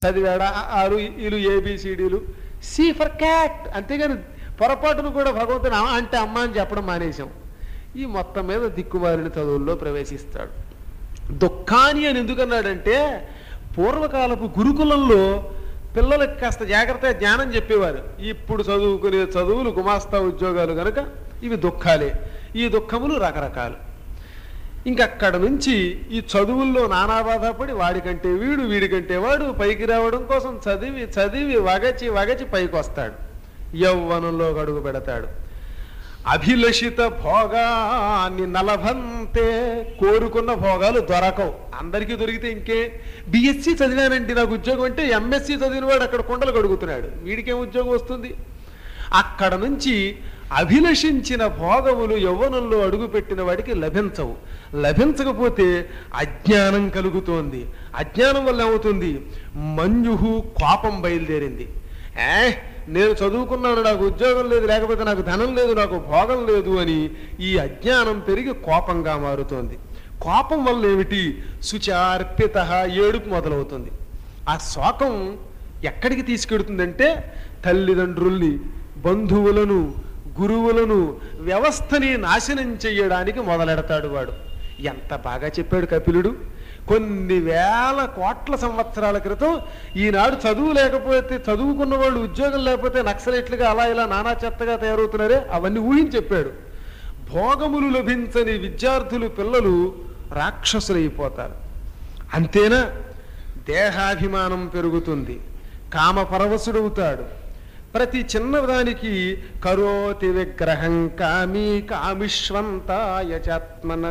చదివాడా ఆరు ఇలు ఏబిసిడీలు C for cat అంతేగాని పొరపాటును కూడా భగవంతుని ఆ అంటే అమ్మ అని చెప్పడం మానేశాం ఈ మొత్తం మీద దిక్కుమాలిన చదువుల్లో ప్రవేశిస్తాడు దుఃఖాని అని ఎందుకన్నాడంటే పూర్వకాలపు గురుకులంలో పిల్లలకి కాస్త జాగ్రత్తగా జ్ఞానం చెప్పేవారు ఇప్పుడు చదువుకునే చదువులు గుమాస్తా ఉద్యోగాలు కనుక ఇవి దుఃఖాలే ఈ దుఃఖములు రకరకాలు ఇంకక్కడ నుంచి ఈ చదువుల్లో నానా బాధపడి వాడికంటే వీడు వీడికంటే వాడు పైకి రావడం కోసం చదివి చదివి వగచి వగచి పైకి వస్తాడు యౌవనంలో అడుగు పెడతాడు అభిలషిత భోగాన్ని నలభంతే కోరుకున్న భోగాలు దొరకవు అందరికీ దొరికితే ఇంకే బిఎస్సి చదివానండి నాకు ఉద్యోగం అంటే ఎంఎస్సి చదివిన వాడు అక్కడ కొండలు కడుగుతున్నాడు వీడికేం ఉద్యోగం వస్తుంది అక్కడ నుంచి అభిలషించిన భోగములు యవ్వనంలో అడుగుపెట్టిన వాడికి లభించవు లభించకపోతే అజ్ఞానం కలుగుతోంది అజ్ఞానం వల్ల ఏమవుతుంది మంజుహు కోపం బయలుదేరింది ఏ నేను చదువుకున్నాను నాకు ఉద్యోగం లేదు లేకపోతే నాకు ధనం లేదు నాకు భోగం లేదు అని ఈ అజ్ఞానం పెరిగి కోపంగా మారుతోంది కోపం వల్ల ఏమిటి శుచార్పిత ఏడుపు మొదలవుతుంది ఆ శోకం ఎక్కడికి తీసుకెడుతుందంటే తల్లిదండ్రుల్ని బంధువులను గురువులను వ్యవస్థని నాశనం చెయ్యడానికి మొదలెడతాడు వాడు ఎంత బాగా చెప్పాడు కపిలుడు కొన్ని వేల కోట్ల సంవత్సరాల క్రితం ఈనాడు చదువు లేకపోతే చదువుకున్న వాళ్ళు ఉద్యోగం లేకపోతే నక్సలెట్లుగా అలా ఇలా నానా చెత్తగా తయారవుతున్నారే అవన్నీ ఊహించి చెప్పాడు భోగములు లభించని విద్యార్థులు పిల్లలు రాక్షసులైపోతారు అంతేనా దేహాభిమానం పెరుగుతుంది కామ పరవశుడవుతాడు ప్రతి చిన్నదానికి కరోతి విగ్రహం కామీ కామిష్వంతాయ చాత్మన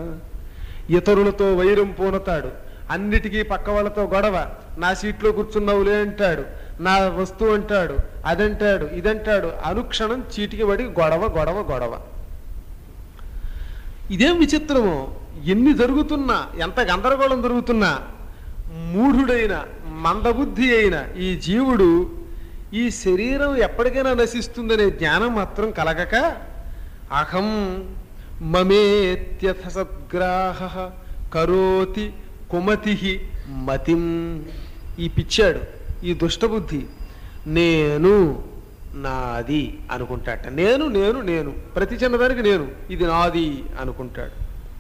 ఇతరులతో వైరం పూనతాడు అన్నిటికీ పక్క వాళ్ళతో గొడవ నా సీట్లో కూర్చున్నావులే అంటాడు నా వస్తువు అంటాడు అదంటాడు ఇదంటాడు అనుక్షణం చీటికి పడి గొడవ గొడవ గొడవ ఇదేం విచిత్రమో ఎన్ని జరుగుతున్నా ఎంత గందరగోళం జరుగుతున్నా మూఢుడైన మందబుద్ధి అయిన ఈ జీవుడు ఈ శరీరం ఎప్పటికైనా నశిస్తుందనే జ్ఞానం మాత్రం కలగక అహం మమేత్యథ సద్గ్రాహ కరోతి కుమతి మతిం ఈ పిచ్చాడు ఈ దుష్టబుద్ధి నేను నాది అనుకుంటాట నేను నేను నేను ప్రతి చిన్నదానికి నేను ఇది నాది అనుకుంటాడు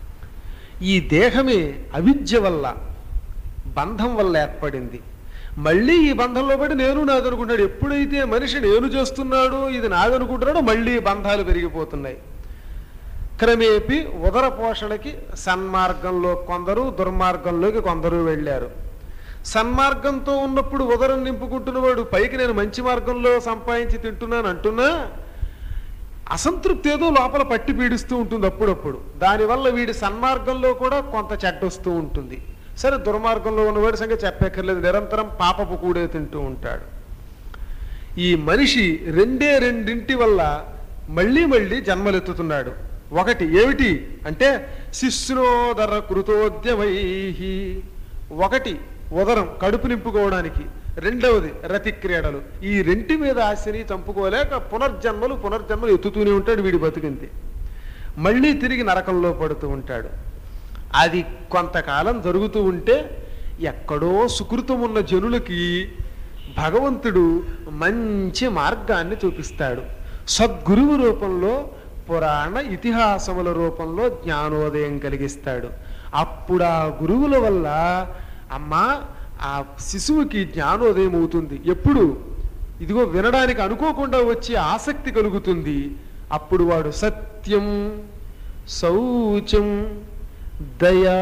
ఈ దేహమే అవిద్య వల్ల బంధం వల్ల ఏర్పడింది మళ్ళీ ఈ బంధంలో పడి నేను నాది అనుకుంటాడు ఎప్పుడైతే మనిషి నేను చేస్తున్నాడో ఇది నాది అనుకుంటున్నాడో మళ్ళీ బంధాలు పెరిగిపోతున్నాయి క్రమేపి ఉదర పోషణకి సన్మార్గంలో కొందరు దుర్మార్గంలోకి కొందరు వెళ్ళారు సన్మార్గంతో ఉన్నప్పుడు ఉదరం నింపుకుంటున్నవాడు పైకి నేను మంచి మార్గంలో సంపాదించి తింటున్నాను అంటున్నా అసంతృప్తి ఏదో లోపల పట్టి పీడిస్తూ ఉంటుంది అప్పుడప్పుడు దానివల్ల వీడి సన్మార్గంలో కూడా కొంత చెడ్డొస్తూ ఉంటుంది సరే దుర్మార్గంలో ఉన్నవాడి సంగతి చెప్పక్కర్లేదు నిరంతరం పాపపు కూడే తింటూ ఉంటాడు ఈ మనిషి రెండే రెండింటి వల్ల మళ్ళీ మళ్ళీ జన్మలెత్తుతున్నాడు ఒకటి ఏమిటి అంటే శిశ్నోదర కృతోద్యమై ఒకటి ఉదరం కడుపు నింపుకోవడానికి రెండవది రతి క్రీడలు ఈ రెంటి మీద ఆశని చంపుకోలేక పునర్జన్మలు పునర్జన్మలు ఎత్తుతూనే ఉంటాడు వీడి బతుకింతే మళ్ళీ తిరిగి నరకంలో పడుతూ ఉంటాడు అది కొంతకాలం జరుగుతూ ఉంటే ఎక్కడో సుకృతం ఉన్న జనులకి భగవంతుడు మంచి మార్గాన్ని చూపిస్తాడు సద్గురువు రూపంలో పురాణ ఇతిహాసముల రూపంలో జ్ఞానోదయం కలిగిస్తాడు అప్పుడు ఆ గురువుల వల్ల అమ్మా ఆ శిశువుకి జ్ఞానోదయం అవుతుంది ఎప్పుడు ఇదిగో వినడానికి అనుకోకుండా వచ్చే ఆసక్తి కలుగుతుంది అప్పుడు వాడు సత్యం శౌచం దయా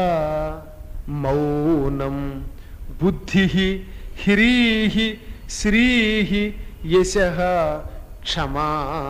మౌనం బుద్ధి హ్రీహి శ్రీహి యశ క్షమా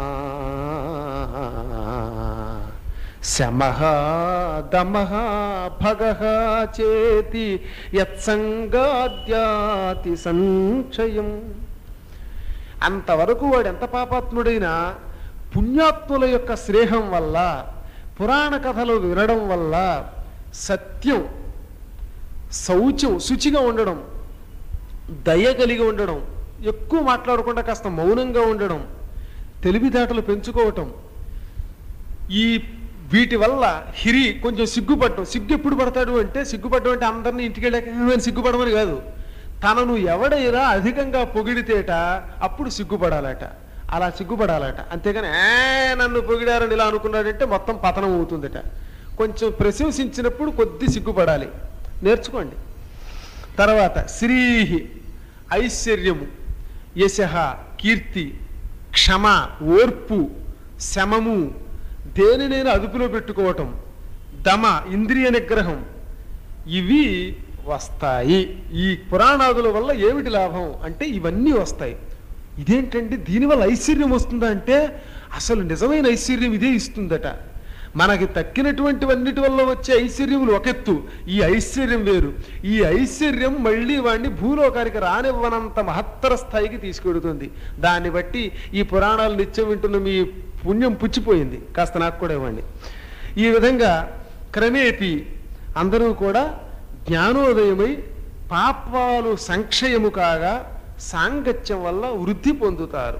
శమః దమః భగః చేతి యత్సంగాద్యాతి సంక్షయం అంతవరకు వాడు ఎంత పాపాత్ముడైనా పుణ్యాత్ముల యొక్క స్నేహం వల్ల పురాణ కథలు వినడం వల్ల సత్యం శౌచం శుచిగా ఉండడం దయ కలిగి ఉండడం ఎక్కువ మాట్లాడకుండా కాస్త మౌనంగా ఉండడం తెలివితేటలు పెంచుకోవటం ఈ వీటి వల్ల హిరి కొంచెం సిగ్గుపడటం సిగ్గు ఎప్పుడు పడతాడు అంటే సిగ్గుపడడం అంటే అందరినీ ఇంటికి వెళ్ళాక "ఏమైనా సిగ్గుపడమని కాదు తనను ఎవడైనా అధికంగా పొగిడితేట అప్పుడు సిగ్గుపడాలట అలా సిగ్గుపడాలట అంతేగాని ఏ నన్ను పొగిడారని ఇలా అనుకున్నాడంటే మొత్తం పతనం అవుతుందట కొంచెం ప్రశంసించినప్పుడు కొద్ది సిగ్గుపడాలి నేర్చుకోండి తర్వాత శ్రీహి ఐశ్వర్యము యశ కీర్తి క్షమ ఓర్పు శమము దేనినైనా అదుపులో పెట్టుకోవటం దమ ఇంద్రియ నిగ్రహం ఇవి వస్తాయి ఈ పురాణాదుల వల్ల ఏమిటి లాభం అంటే ఇవన్నీ వస్తాయి ఇదేంటండి దీనివల్ల ఐశ్వర్యం వస్తుందా అంటే అసలు నిజమైన ఐశ్వర్యం ఇదే ఇస్తుందట మనకి తక్కినటువంటివన్నిటి వల్ల వచ్చే ఐశ్వర్యములు ఒకెత్తు ఈ ఐశ్వర్యం వేరు ఈ ఐశ్వర్యం మళ్ళీ వాడిని భూలోకానికి రానివ్వనంత మహత్తర స్థాయికి తీసుకెడుతుంది దాన్ని బట్టి ఈ పురాణాలు నిత్యం వింటున్న మీ పుణ్యం పుచ్చిపోయింది కాస్త నాకు కూడా ఇవ్వండి ఈ విధంగా క్రమేపీ అందరూ కూడా జ్ఞానోదయమై పాపాలు సంక్షయము కాగా సాంగత్యం వల్ల వృద్ధి పొందుతారు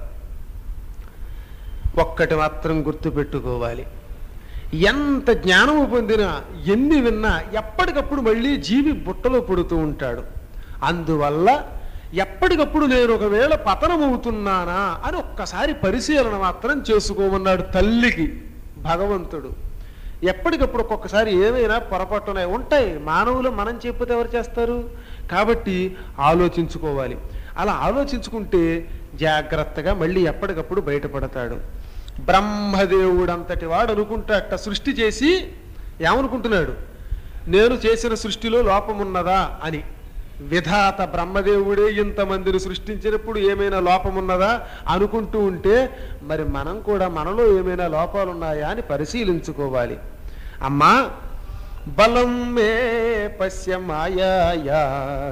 ఒక్కటి మాత్రం గుర్తుపెట్టుకోవాలి ఎంత జ్ఞానము పొందినా ఎన్ని విన్నా ఎప్పటికప్పుడు మళ్ళీ జీవి బుట్టలో పడుతూ ఉంటాడు అందువల్ల ఎప్పటికప్పుడు నేను ఒకవేళ పతనమవుతున్నానా అని ఒక్కసారి పరిశీలన మాత్రం చేసుకోమన్నాడు తల్లికి భగవంతుడు ఎప్పటికప్పుడు ఒక్కొక్కసారి ఏమైనా పొరపాటున్నాయి ఉంటాయి మానవులు మనం చెప్పితే ఎవరు చేస్తారు కాబట్టి ఆలోచించుకోవాలి అలా ఆలోచించుకుంటే జాగ్రత్తగా మళ్ళీ ఎప్పటికప్పుడు బయటపడతాడు బ్రహ్మదేవుడు అంతటి వాడు అనుకుంటాట సృష్టి చేసి ఏమనుకుంటున్నాడు నేను చేసిన సృష్టిలో లోపమున్నదా అని విధాత బ్రహ్మదేవుడే ఇంతమందిని సృష్టించినప్పుడు ఏమైనా లోపమున్నదా అనుకుంటూ ఉంటే మరి మనం కూడా మనలో ఏమైనా లోపాలున్నాయా అని పరిశీలించుకోవాలి అమ్మా బలం మే పశ్య మాయా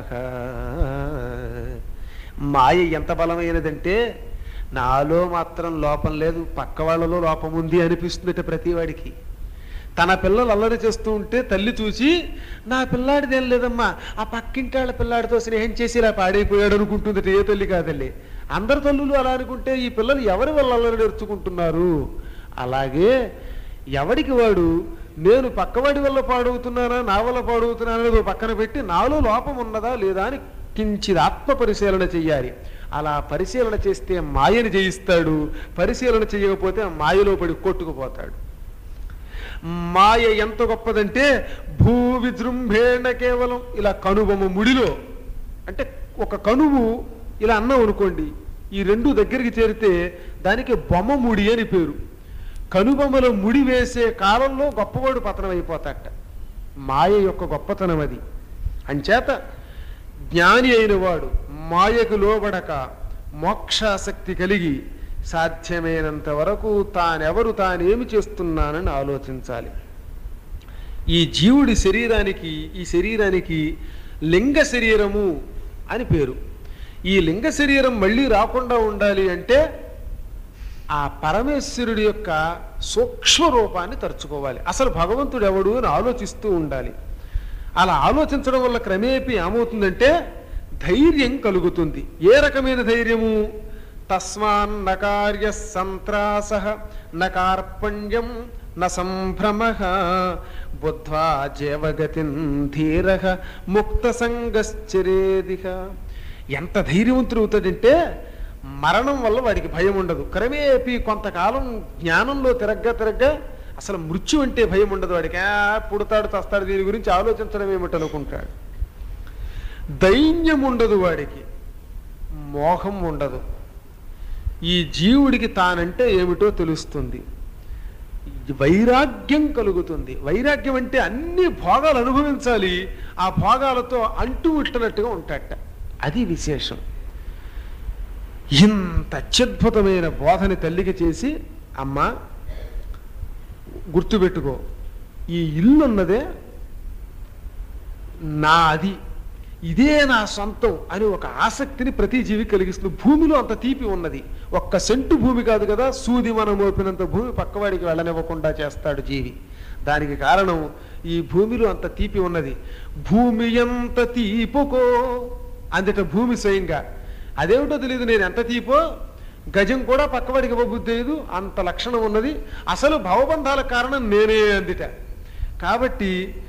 మాయ ఎంత బలమైనదంటే నాలో మాత్రం లోపం లేదు పక్క వాళ్ళలో లోపం ఉంది అనిపిస్తుందట ప్రతివాడికి తన పిల్లలు అల్లరి చేస్తూ ఉంటే తల్లి చూసి నా పిల్లాడిదేం లేదమ్మా ఆ పక్కింటి వాళ్ళ పిల్లాడితో స్నేహం చేసి ఇలా పాడైపోయాడు అనుకుంటుందట ఏ తల్లి కాదల్లి అందరు తల్లులు అలా అనుకుంటే ఈ పిల్లలు ఎవరి వల్ల అల్లరి నేర్చుకుంటున్నారు అలాగే ఎవడికి వాడు నేను పక్కవాడి వల్ల పాడవుతున్నానా నా వల్ల పాడవుతున్నానా అనేది ఓ పక్కన పెట్టి నాలో లోపం ఉన్నదా లేదా అని కించిది ఆత్మ పరిశీలన చెయ్యాలి అలా పరిశీలన చేస్తే మాయని జయిస్తాడు పరిశీలన చేయకపోతే ఆ మాయలో పడి కొట్టుకుపోతాడు మాయ ఎంత గొప్పదంటే భూ విజృంభేణ కేవలం ఇలా కనుబొమ్మ ముడిలో అంటే ఒక కనువు ఇలా అన్నాం అనుకోండి ఈ రెండు దగ్గరికి చేరితే దానికి బొమ్మ ముడి అని పేరు కనుబొమ్మలో ముడి వేసే కాలంలో గొప్పవాడు పతనం అయిపోతాట మాయ యొక్క గొప్పతనం అది అంచేత జ్ఞాని అయిన వాడు మాయకు లోబడక మోక్షాసక్తి కలిగి సాధ్యమైనంత వరకు తానెవరు తానేమి చేస్తున్నానని ఆలోచించాలి ఈ జీవుడి శరీరానికి ఈ శరీరానికి లింగ శరీరము అని పేరు ఈ లింగ శరీరం మళ్ళీ రాకుండా ఉండాలి అంటే ఆ పరమేశ్వరుడి యొక్క సూక్ష్మ రూపాన్ని తరుచుకోవాలి అసలు భగవంతుడు ఎవడు అని ఆలోచిస్తూ ఉండాలి అలా ఆలోచించడం వల్ల క్రమేపీ ఏమవుతుందంటే ధైర్యం కలుగుతుంది ఏ రకమైన ధైర్యము తస్మాన్ నకార్య సంత్రాస నకార్పణ్యం న సంభ్రమ బుద్ధ్వా జీవగతిన్ ధీర ముక్త సంగశ్చరేదిహ ఎంత ధైర్యవంతుడు అవుతాడంటే మరణం వల్ల వాడికి భయం ఉండదు క్రమేపీ కొంతకాలం జ్ఞానంలో తిరగ్గా తిరగ్గా అసలు మృత్యు అంటే భయం ఉండదు వాడికి ఆ, పుడతాడు చస్తాడు దీని గురించి ఆలోచించడం ఏమిటి అనుకుంటాడు దైన్యం ఉండదు వాడికి మోహం ఉండదు ఈ జీవుడికి తానంటే ఏమిటో తెలుస్తుంది వైరాగ్యం కలుగుతుంది వైరాగ్యం అంటే అన్ని భోగాలు అనుభవించాలి ఆ భోగాలతో అంటు ముట్టనట్టుగా ఉంటాడట అది విశేషం ఇంత అత్యద్భుతమైన బోధని తల్లికి చేసి అమ్మ గుర్తుపెట్టుకో ఈ ఇల్లు ఉన్నదే నాది ఇదే నా సొంతం అని ఒక ఆసక్తిని ప్రతి జీవి కలిగిస్తుంది భూమిలో అంత తీపి ఉన్నది ఒక్క సెంటు భూమి కాదు కదా సూది మనం మోపినంత భూమి పక్కవాడికి వెళ్ళనివ్వకుండా చేస్తాడు జీవి దానికి కారణం ఈ భూమిలో అంత తీపి ఉన్నది భూమి ఎంత తీపుకో అందుట భూమి స్వయంగా అదేమిటో తెలియదు నేను ఎంత తీపో గజం కూడా పక్కవాడికి ఇవ్వబుద్ధి లేదు అంత లక్షణం ఉన్నది అసలు భవబంధాల కారణం నేనే అందిట కాబట్టి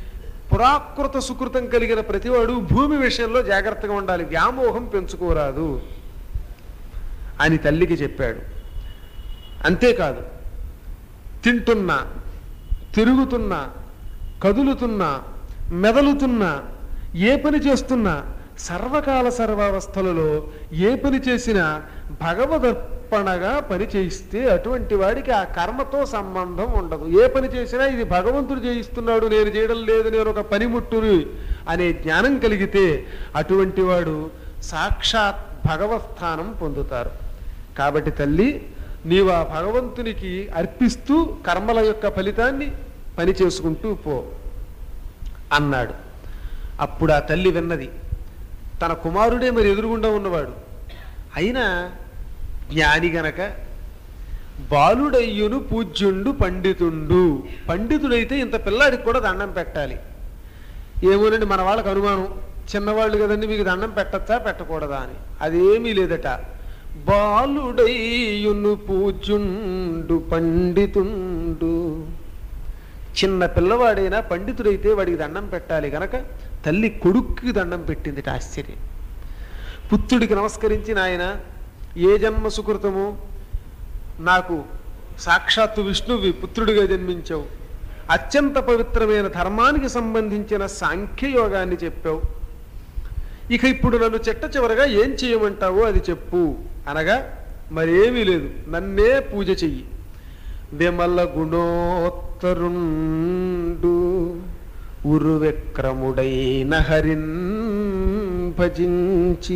పురాకృత సుకృతం కలిగిన ప్రతివాడు భూమి విషయంలో జాగ్రత్తగా ఉండాలి వ్యామోహం పెంచుకోరాదు అని తల్లికి చెప్పాడు అంతేకాదు తింటున్నా తిరుగుతున్నా కదులుతున్నా మెదలుతున్నా ఏ పని చేస్తున్నా సర్వకాల సర్వావస్థలలో ఏ పని చేసినా భగవదర్పణగా పని చేయిస్తే అటువంటి వాడికి ఆ కర్మతో సంబంధం ఉండదు ఏ పని చేసినా ఇది భగవంతుడు చేయిస్తున్నాడు నేను చేయడం లేదు నేను ఒక పనిముట్టుని అనే జ్ఞానం కలిగితే అటువంటి వాడు సాక్షాత్ భగవత్స్థానం పొందుతారు కాబట్టి తల్లి నీవు ఆ భగవంతునికి అర్పిస్తూ కర్మల యొక్క ఫలితాన్ని పని చేసుకుంటూ పో అన్నాడు అప్పుడు ఆ తల్లి విన్నది తన కుమారుడే మరి ఎదురుగుండా ఉన్నవాడు అయినా జ్ఞాని గనక బాలుడయ్యును పూజ్యుండు పండితుండు పండితుడైతే ఇంత పిల్లాడికి కూడా దండం పెట్టాలి ఏమోనండి మన వాళ్ళకి అనుమానం చిన్నవాళ్ళు కదండి మీకు దండం పెట్టచ్చా పెట్టకూడదా అని అదేమీ లేదట బాలుడయ్యును పూజ్యుండు పండితుండు చిన్న పిల్లవాడైనా పండితుడైతే వాడికి దండం పెట్టాలి గనక తల్లి కొడుక్కి దండం పెట్టింది ఆశ్చర్యం పుత్రుడికి నమస్కరించి నాయన ఏ జన్మ సుకృతము నాకు సాక్షాత్తు విష్ణువి పుత్రుడిగా జన్మించావు అత్యంత పవిత్రమైన ధర్మానికి సంబంధించిన సాంఖ్యయోగాన్ని చెప్పావు ఇక ఇప్పుడు నన్ను చెట్ట చివరగా ఏం చేయమంటావో అది చెప్పు అనగా మరేమీ లేదు నన్నే పూజ చెయ్యి విమల గుణోత్తరుండు ఉరువిక్రముడైన హరిన్ భజించి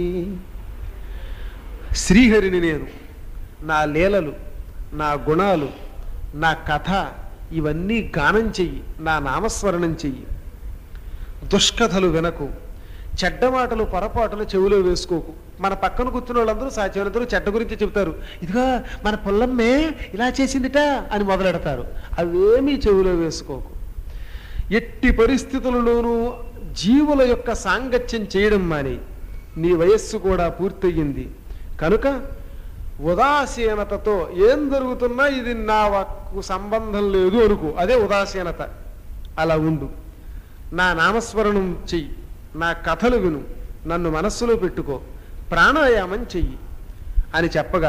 శ్రీహరిని నేను నా లీలలు నా గుణాలు నా కథ ఇవన్నీ గానం చెయ్యి నా నామస్మరణం చెయ్యి దుష్కథలు వినకు చెడ్డ మాటలు పొరపాటులు చెవిలో వేసుకోకు మన పక్కన కూర్చున్న వాళ్ళందరూ సాధ్యమైనందరూ చెడ్డ గురించి చెబుతారు ఇదిగా మన పొల్లమ్మే ఇలా చేసిందిట అని మొదలెడతారు అవేమీ చెవిలో వేసుకోకు ఎట్టి పరిస్థితులలోనూ జీవుల యొక్క సాంగత్యం చేయడం మాని నీ వయస్సు కూడా పూర్తయింది కనుక ఉదాసీనతతో ఏం జరుగుతున్నా ఇది నా వక్కు సంబంధం లేదు అనుకో అదే ఉదాసీనత అలా ఉండు నా నామస్మరణం చెయ్యి నా కథలు విను నన్ను మనస్సులో పెట్టుకో ప్రాణాయామం చెయ్యి అని చెప్పగా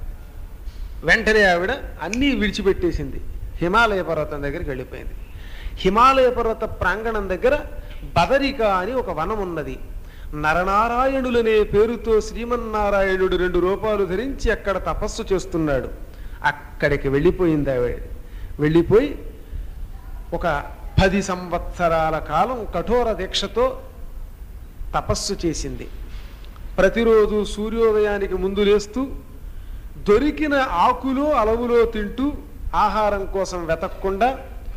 వెంటనే ఆవిడ అన్నీ విడిచిపెట్టేసింది హిమాలయ పర్వతం దగ్గరికి వెళ్ళిపోయింది హిమాలయ పర్వత ప్రాంగణం దగ్గర బదరిక అని ఒక వనం ఉన్నది నరనారాయణులనే పేరుతో శ్రీమన్నారాయణుడు రెండు రూపాలు ధరించి అక్కడ తపస్సు చేస్తున్నాడు అక్కడికి వెళ్ళిపోయింది ఆవిడ వెళ్ళిపోయి ఒక పది సంవత్సరాల కాలం కఠోర దీక్షతో తపస్సు చేసింది ప్రతిరోజు సూర్యోదయానికి ముందు లేస్తూ దొరికిన ఆకులో అలవులో తింటూ ఆహారం కోసం వెతకకుండా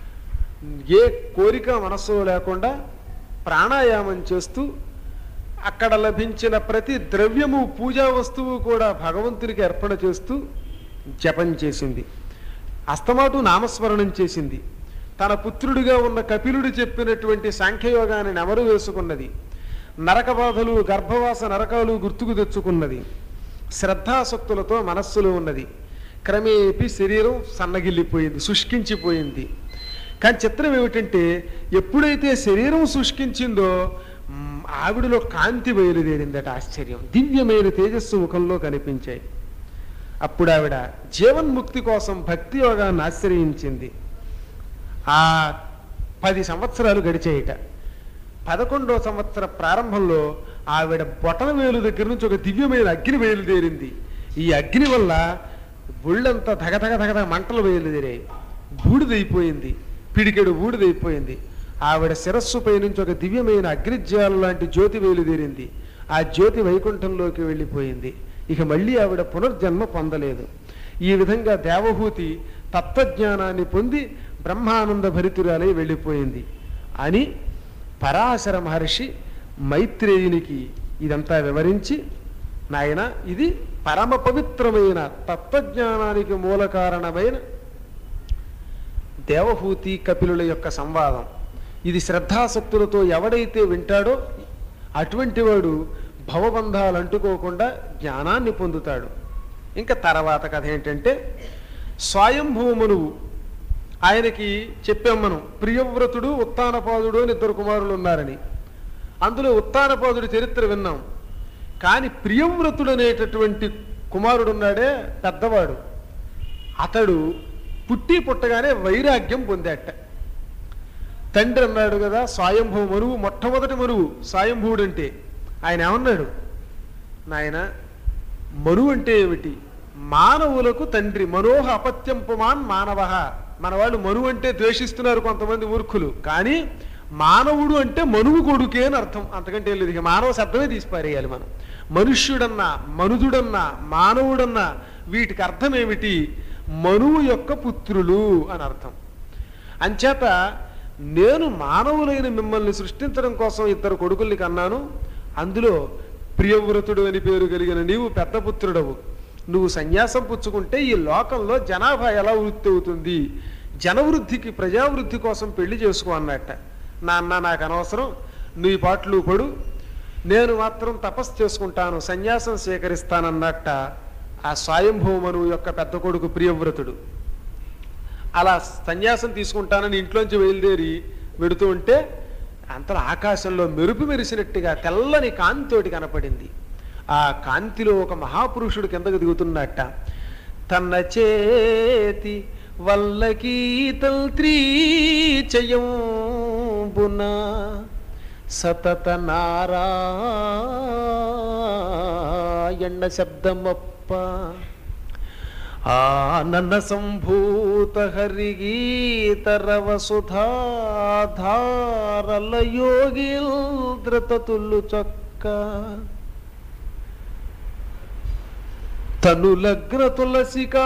ఏ కోరిక మనస్సులో లేకుండా ప్రాణాయామం చేస్తూ అక్కడ లభించిన ప్రతి ద్రవ్యము పూజా వస్తువు కూడా భగవంతునికి అర్పణ చేస్తూ జపం చేసింది అస్తమాటు నామస్మరణం చేసింది తన పుత్రుడిగా ఉన్న కపిలుడు చెప్పినటువంటి సాంఖ్యయోగాన్ని నెమరు వేసుకున్నది నరక బాధలు గర్భవాస నరకాలు గుర్తుకు తెచ్చుకున్నది శ్రద్ధాసక్తులతో మనస్సులో ఉన్నది క్రమేపీ శరీరం సన్నగిల్లిపోయింది శుష్కించిపోయింది కానీ చిత్రం ఏమిటంటే ఎప్పుడైతే శరీరం శుష్కించిందో మ్, ఆవిడలో కాంతి బయలుదేరిందట ఆశ్చర్యం దివ్యమైన తేజస్సు ముఖంలో కనిపించాయి అప్పుడు ఆవిడ జీవన్ముక్తి కోసం భక్తి యోగాన్ని ఆశ్రయించింది ఆ పది సంవత్సరాలు గడిచేయట పదకొండో సంవత్సర ప్రారంభంలో ఆవిడ బొటన వేలు దగ్గర నుంచి ఒక దివ్యమైన అగ్ని బయలుదేరింది ఈ అగ్ని వల్ల ఒళ్ళంతా ధగధగ ధగధగ మంటలు బయలుదేరాయి బూడిదైపోయింది పిడికెడు బూడిదైపోయింది ఆవిడ శిరస్సుపై నుంచి ఒక దివ్యమైన అగ్నిజ్వాల లాంటి జ్యోతి బయలుదేరింది ఆ జ్యోతి వైకుంఠంలోకి వెళ్ళిపోయింది ఇక మళ్ళీ ఆవిడ పునర్జన్మ పొందలేదు ఈ విధంగా దేవహూతి తత్వజ్ఞానాన్ని పొంది బ్రహ్మానంద భరితురాలై వెళ్ళిపోయింది అని పరాశర మహర్షి మైత్రేయునికి ఇదంతా వివరించి నాయన ఇది పరమ పవిత్రమైన తత్వజ్ఞానానికి మూల కారణమైన దేవహూతి కపిలుల యొక్క సంవాదం ఇది శ్రద్ధాసక్తులతో ఎవడైతే వింటాడో అటువంటి వాడు భవబంధాలు అంటుకోకుండా జ్ఞానాన్ని పొందుతాడు ఇంకా తర్వాత కథ ఏంటంటే స్వయంభూమనువు ఆయనకి చెప్పాం మనం ప్రియవ్రతుడు ఉత్తానపాదుడు అని ఇద్దరు కుమారులు ఉన్నారని అందులో ఉత్తానపాదుడి చరిత్ర విన్నాం కానీ ప్రియవ్రతుడు అనేటటువంటి కుమారుడు ఉన్నాడే పెద్దవాడు అతడు పుట్టి పుట్టగానే వైరాగ్యం పొందాట తండ్రి అన్నాడు కదా స్వయంభూ మనువు మొట్టమొదటి మనువు స్వయంభూడు అంటే ఆయన ఏమన్నాడు నాయన మనువు అంటే ఏమిటి మానవులకు తండ్రి మనోహ అపత్యం పుమాన్ మానవ మన వాళ్ళు మనువు అంటే ద్వేషిస్తున్నారు కొంతమంది మూర్ఖులు కానీ మానవుడు అంటే మనువు కొడుకే అని అర్థం అంతకంటే ఏం లేదు ఇక మానవ శబ్దమే తీసి పారేయాలి మనం మనుష్యుడన్నా మనుజుడన్నా మానవుడన్నా వీటికి అర్థం ఏమిటి మనువు యొక్క పుత్రులు అని అర్థం అంచేత నేను మానవులైన మిమ్మల్ని సృష్టించడం కోసం ఇద్దరు కొడుకుల్ని కన్నాను అందులో ప్రియవ్రతుడు అని పేరు కలిగిన నీవు పెద్ద పుత్రుడవు నువ్వు సన్యాసం పుచ్చుకుంటే ఈ లోకంలో జనాభా ఎలా వృద్ధి అవుతుంది జనవృద్ధికి ప్రజావృద్ధి కోసం పెళ్లి చేసుకో అన్నట్ట నాన్న నాకు అనవసరం నీ పాటలు పడు నేను మాత్రం తపస్సు చేసుకుంటాను సన్యాసం స్వీకరిస్తానన్నట్ట ఆ స్వయంభూమను యొక్క పెద్ద కొడుకు ప్రియవ్రతుడు అలా సన్యాసం తీసుకుంటానని ఇంట్లోంచి బయలుదేరి వెడుతూ ఉంటే అంతలో ఆకాశంలో మెరుపు మెరిసినట్టుగా తెల్లని కాంతితోటి కనపడింది ఆ కాంతిలో ఒక మహాపురుషుడు కిందకు దిగుతున్నట్ట తన చేతి వల్లకీ తల్త్రీ చయంబున సతత నారాయణ శబ్దమప్ప ఆనన సంభూత హరిగీతరవ సుధాధారల యోగిల్ద్రతతులు చొక్క తనులగ్ర తులసికా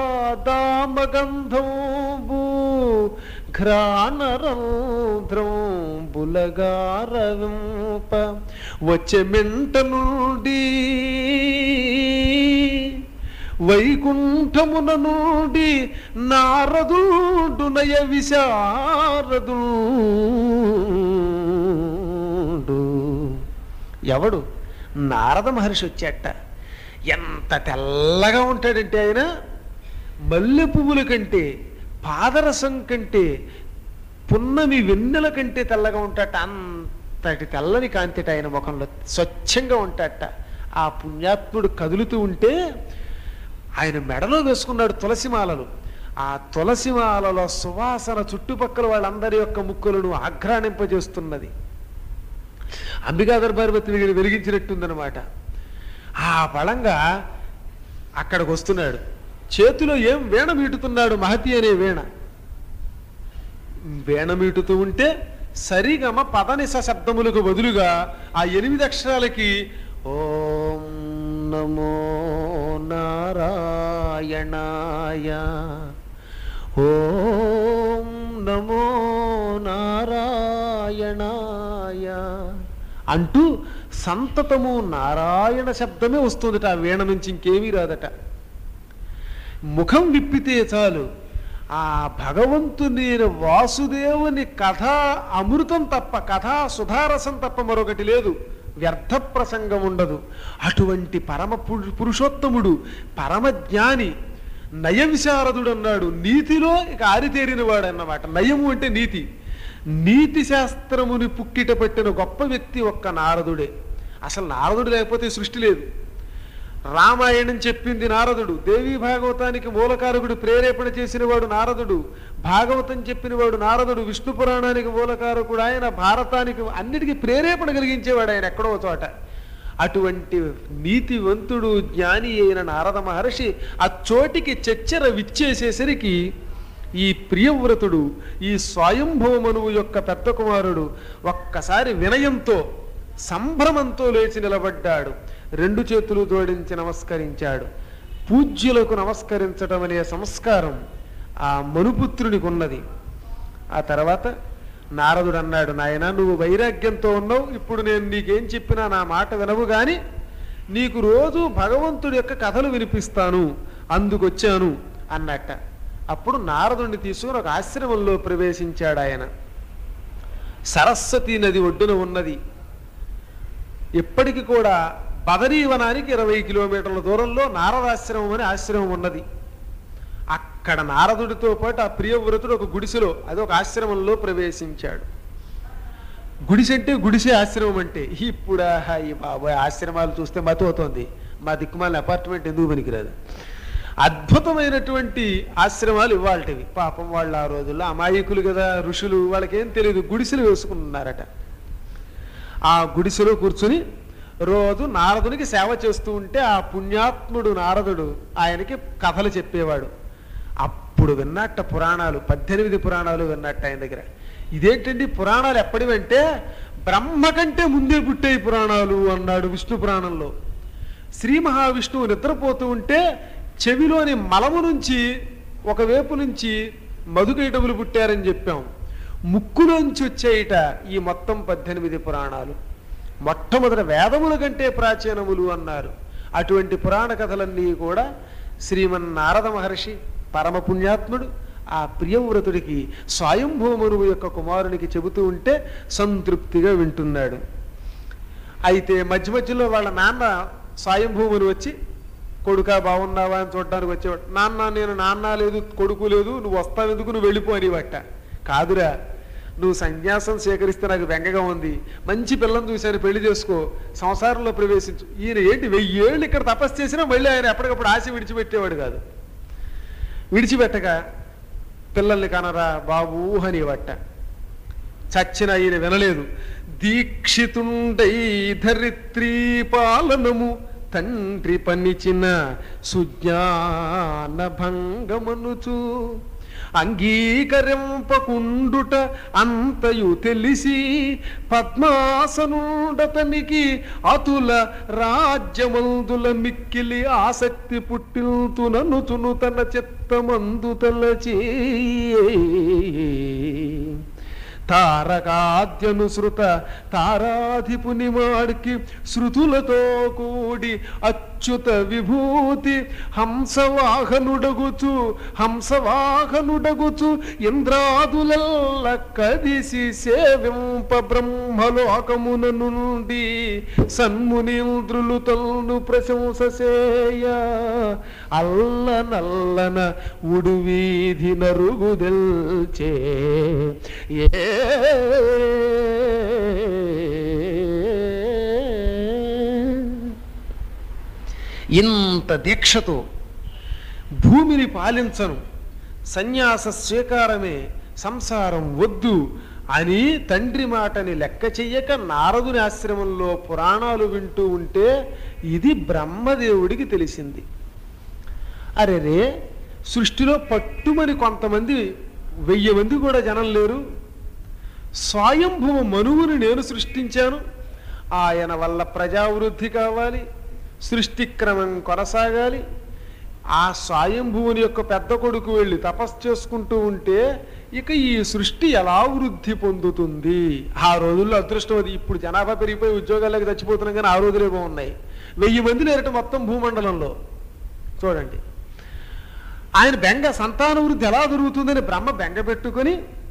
దామగంధంబు ఘ్రాణరంధ్రం బులగారవింప వచ్చే మెంట నుండి వైకుంఠమున నుండి నారదుడు నయ విశారదుడు ఎవడు నారద మహర్షి వచ్చాట ఎంత తెల్లగా ఉంటాడంటే ఆయన మల్లె పువ్వుల కంటే పాదరసం కంటే పున్నమి వెన్నెల కంటే తెల్లగా ఉంటాట అంతటి తెల్లని కాంతిట ఆయన ముఖంలో స్వచ్ఛంగా ఉంటాట ఆ పుణ్యాత్ముడు కదులుతూ ఉంటే ఆయన మెడలో వేసుకున్నాడు తులసిమాలలు ఆ తులసిమాలలో సువాసన చుట్టుపక్కల వాళ్ళందరి యొక్క ముక్కులను ఆఘ్రాణింపజేస్తున్నది అంబికా దర్బార్వతి వెలిగి వెలిగించినట్టుందనమాట ఆ బలంగా అక్కడికి వస్తున్నాడు చేతిలో ఏం వీణ మీటుతున్నాడు మహతి అనే వీణ వీణ మీటుతూ ఉంటే సరిగమ పదనిస శబ్దములకు బదులుగా ఆ ఎనిమిది అక్షరాలకి ఓం నమో నారాయణాయ ఓం నమో నారాయణాయ అంటూ సంతతము నారాయణ శబ్దమే వస్తుందట ఆ వీణ నుంచి ఇంకేమీ రాదట ముఖం విప్పితే చాలు ఆ భగవంతుని వాసుదేవుని కథ అమృతం తప్ప కథ సుధారసం తప్ప మరొకటి లేదు వ్యర్థ ప్రసంగం ఉండదు అటువంటి పరమ పురు- పురుషోత్తముడు పరమ జ్ఞాని నయ విశారదుడు అన్నాడు నీతిలో ఇక ఆరితేరిన వాడు అన్నమాట నయము అంటే నీతి నీతి శాస్త్రముని పుక్కిట పెట్టిన గొప్ప వ్యక్తి ఒక్క నారదుడే అసలు నారదుడు లేకపోతే ఈ సృష్టి లేదు రామాయణం చెప్పింది నారదుడు దేవీ భాగవతానికి మూలకారకుడు ప్రేరేపణ చేసిన వాడు నారదుడు భాగవతం చెప్పినవాడు నారదుడు విష్ణు పురాణానికి మూలకారకుడు ఆయన భారతానికి అన్నిటికీ ప్రేరేపణ కలిగించేవాడు ఆయన ఎక్కడో ఒక చోట అటువంటి నీతివంతుడు జ్ఞాని అయిన నారద మహర్షి ఆ చోటికి చెచ్చర విచ్చేసేసరికి ఈ ప్రియవ్రతుడు ఈ స్వయంభవమనువు యొక్క పెద్ద కుమారుడు ఒక్కసారి వినయంతో సంభ్రమంతో లేచి నిలబడ్డాడు రెండు చేతులు జోడించి నమస్కరించాడు పూజ్యులకు నమస్కరించడం అనే సంస్కారం ఆ మనుపుత్రునికి ఉన్నది ఆ తర్వాత నారదుడు అన్నాడు నాయన నువ్వు వైరాగ్యంతో ఉన్నావు ఇప్పుడు నేను నీకేం చెప్పినా నా మాట వినవు గాని నీకు రోజు భగవంతుడి యొక్క కథలు వినిపిస్తాను అందుకొచ్చాను అన్నట్ట అప్పుడు నారదుడిని తీసుకుని ఒక ఆశ్రమంలో ప్రవేశించాడు ఆయన సరస్వతి నది ఒడ్డున ఉన్నది ఇప్పటికి కూడా బదరీవనానికి ఇరవై కిలోమీటర్ల దూరంలో నారదాశ్రమం అనే ఆశ్రమం ఉన్నది అక్కడ అక్కడ నారదుడితో పాటు ఆ ప్రియవ్రతుడు ఒక గుడిసెలో అది ఒక ఆశ్రమంలో ప్రవేశించాడు గుడిసె అంటే గుడిసె ఆశ్రమం అంటే ఇప్పుడు ఆహా, ఈ బాబోయ్ ఆశ్రమాలు చూస్తే మతవుతోంది మా దిక్కుమాలిన అపార్ట్మెంట్ ఎందుకు పనికిరాదు అద్భుతమైనటువంటి ఆశ్రమాలు ఇవాళటివి పాపం వాళ్ళు ఆ రోజుల్లో అమాయకులు కదా ఋషులు వాళ్ళకేం తెలియదు గుడిసెలు వేసుకున్నారట ఆ గుడిసెలో కూర్చుని రోజు నారదునికి సేవ చేస్తూ ఉంటే ఆ పుణ్యాత్ముడు నారదుడు ఆయనకి కథలు చెప్పేవాడు అప్పుడు విన్నట్ట పురాణాలు పద్దెనిమిది పురాణాలు విన్నట్ట ఆయన దగ్గర ఇదేంటండి పురాణాలు ఎప్పటివంటే బ్రహ్మ కంటే ముందే పుట్టాయి పురాణాలు అన్నాడు విష్ణు పురాణంలో శ్రీ మహావిష్ణువు నిద్రపోతూ ఉంటే చెవిలోని మలము నుంచి ఒకవైపు నుంచి మధుకైటములు పుట్టారని చెప్పాం ముక్కులోంచి వచ్చేయట ఈ మొత్తం పద్దెనిమిది పురాణాలు మొట్టమొదట వేదముల కంటే ప్రాచీనములు అన్నారు అటువంటి పురాణ కథలన్నీ కూడా శ్రీమన్నారద మహర్షి పరమ పుణ్యాత్ముడు ఆ ప్రియవ్రతుడికి స్వయంభూమనువు యొక్క కుమారునికి చెబుతూ ఉంటే సంతృప్తిగా వింటున్నాడు అయితే మధ్య మధ్యలో వాళ్ళ నాన్న స్వయంభూముని వచ్చి కొడుకా బాగున్నావా అని చూడడానికి వచ్చేవాడు నాన్న నేను నాన్న లేదు కొడుకు లేదు నువ్వు వస్తావు ఎందుకు నువ్వు వెళ్ళిపో అనేవట కాదురా నువ్వు సన్యాసం స్వీకరిస్తే నాకు బెంగగా ఉంది మంచి పిల్లని చూశాను పెళ్లి చేసుకో సంసారంలో ప్రవేశించు ఈయన ఏంటి వెయ్యేళ్ళు ఇక్కడ తపస్సు చేసినా మళ్ళీ ఆయన ఎప్పటికప్పుడు ఆశ విడిచిపెట్టేవాడు కాదు విడిచిపెట్టక పిల్లల్ని కనరా బాబు అనేవట చచ్చిన ఈయన వినలేదు దీక్షితుండై ధరిత్రీ పాలనము తండ్రి పనిచిన సుజ్ఞాన భంగమనుచు అంగీకరింపకుండుట అంతయు తెలిసి పద్మాసనుడతనికి అతుల రాజ్యమందుల మిక్కిలి ఆసక్తి పుట్టిల్తుననుచును తన చిత్తమందు తలచే తారకాద్యనుసృత తారాధిపుని వాడికి శృతులతో కూడి అచ్యుత విభూతి హంసవాహనుడగుచు హంసవాహనుడగుచు ఇంద్రాదులల్ల కదిసి సేవింప బ్రహ్మలోకమున నుండి సన్మునీంద్రులు తల్ను ప్రశంస చేయ అల్ల నల్లన ఉడువీధి నరుగుదెల్చే ఏ ఇంత దీక్షతో భూమిని పాలించను సన్యాస స్వీకారమే సంసారం వద్దు అని తండ్రి మాటని లెక్క చెయ్యక నారదుని ఆశ్రమంలో పురాణాలు వింటూ ఉంటే ఇది బ్రహ్మదేవుడికి తెలిసింది అరే రే సృష్టిలో పట్టుమని కొంతమంది వెయ్యి మంది కూడా జనం లేరు స్వయంభువ మనువుని నేను సృష్టించాను ఆయన వల్ల ప్రజావృద్ధి కావాలి సృష్టి క్రమం కొనసాగాలి ఆ స్వయంభువుని యొక్క పెద్ద కొడుకు వెళ్ళి తపస్సు చేసుకుంటూ ఉంటే ఇక ఈ సృష్టి ఎలా వృద్ధి పొందుతుంది ఆ రోజుల్లో అదృష్టం అది ఇప్పుడు జనాభా పెరిగిపోయి ఉద్యోగాలకు చచ్చిపోతున్నాం కానీ ఆ రోజులే బాగున్నాయి వెయ్యి మంది లేరట మొత్తం భూమండలంలో చూడండి ఆయన బెంగ సంతాన వృద్ధి ఎలా జరుగుతుందని బ్రహ్మ బెంగ పెట్టుకొని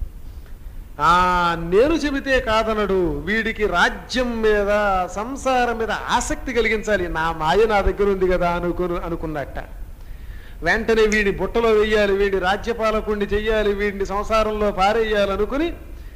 ఆ నేను చెబితే కాదనడు వీడికి రాజ్యం మీద సంసారం మీద ఆసక్తి కలిగించాలి నా మాయ నా దగ్గర ఉంది కదా అనుకుని అనుకున్నట్ట వెంటనే వీడిని బుట్టలో వెయ్యాలి వీడి రాజ్యపాలకుడిని చెయ్యాలి వీడిని సంసారంలో పారేయాలి అనుకుని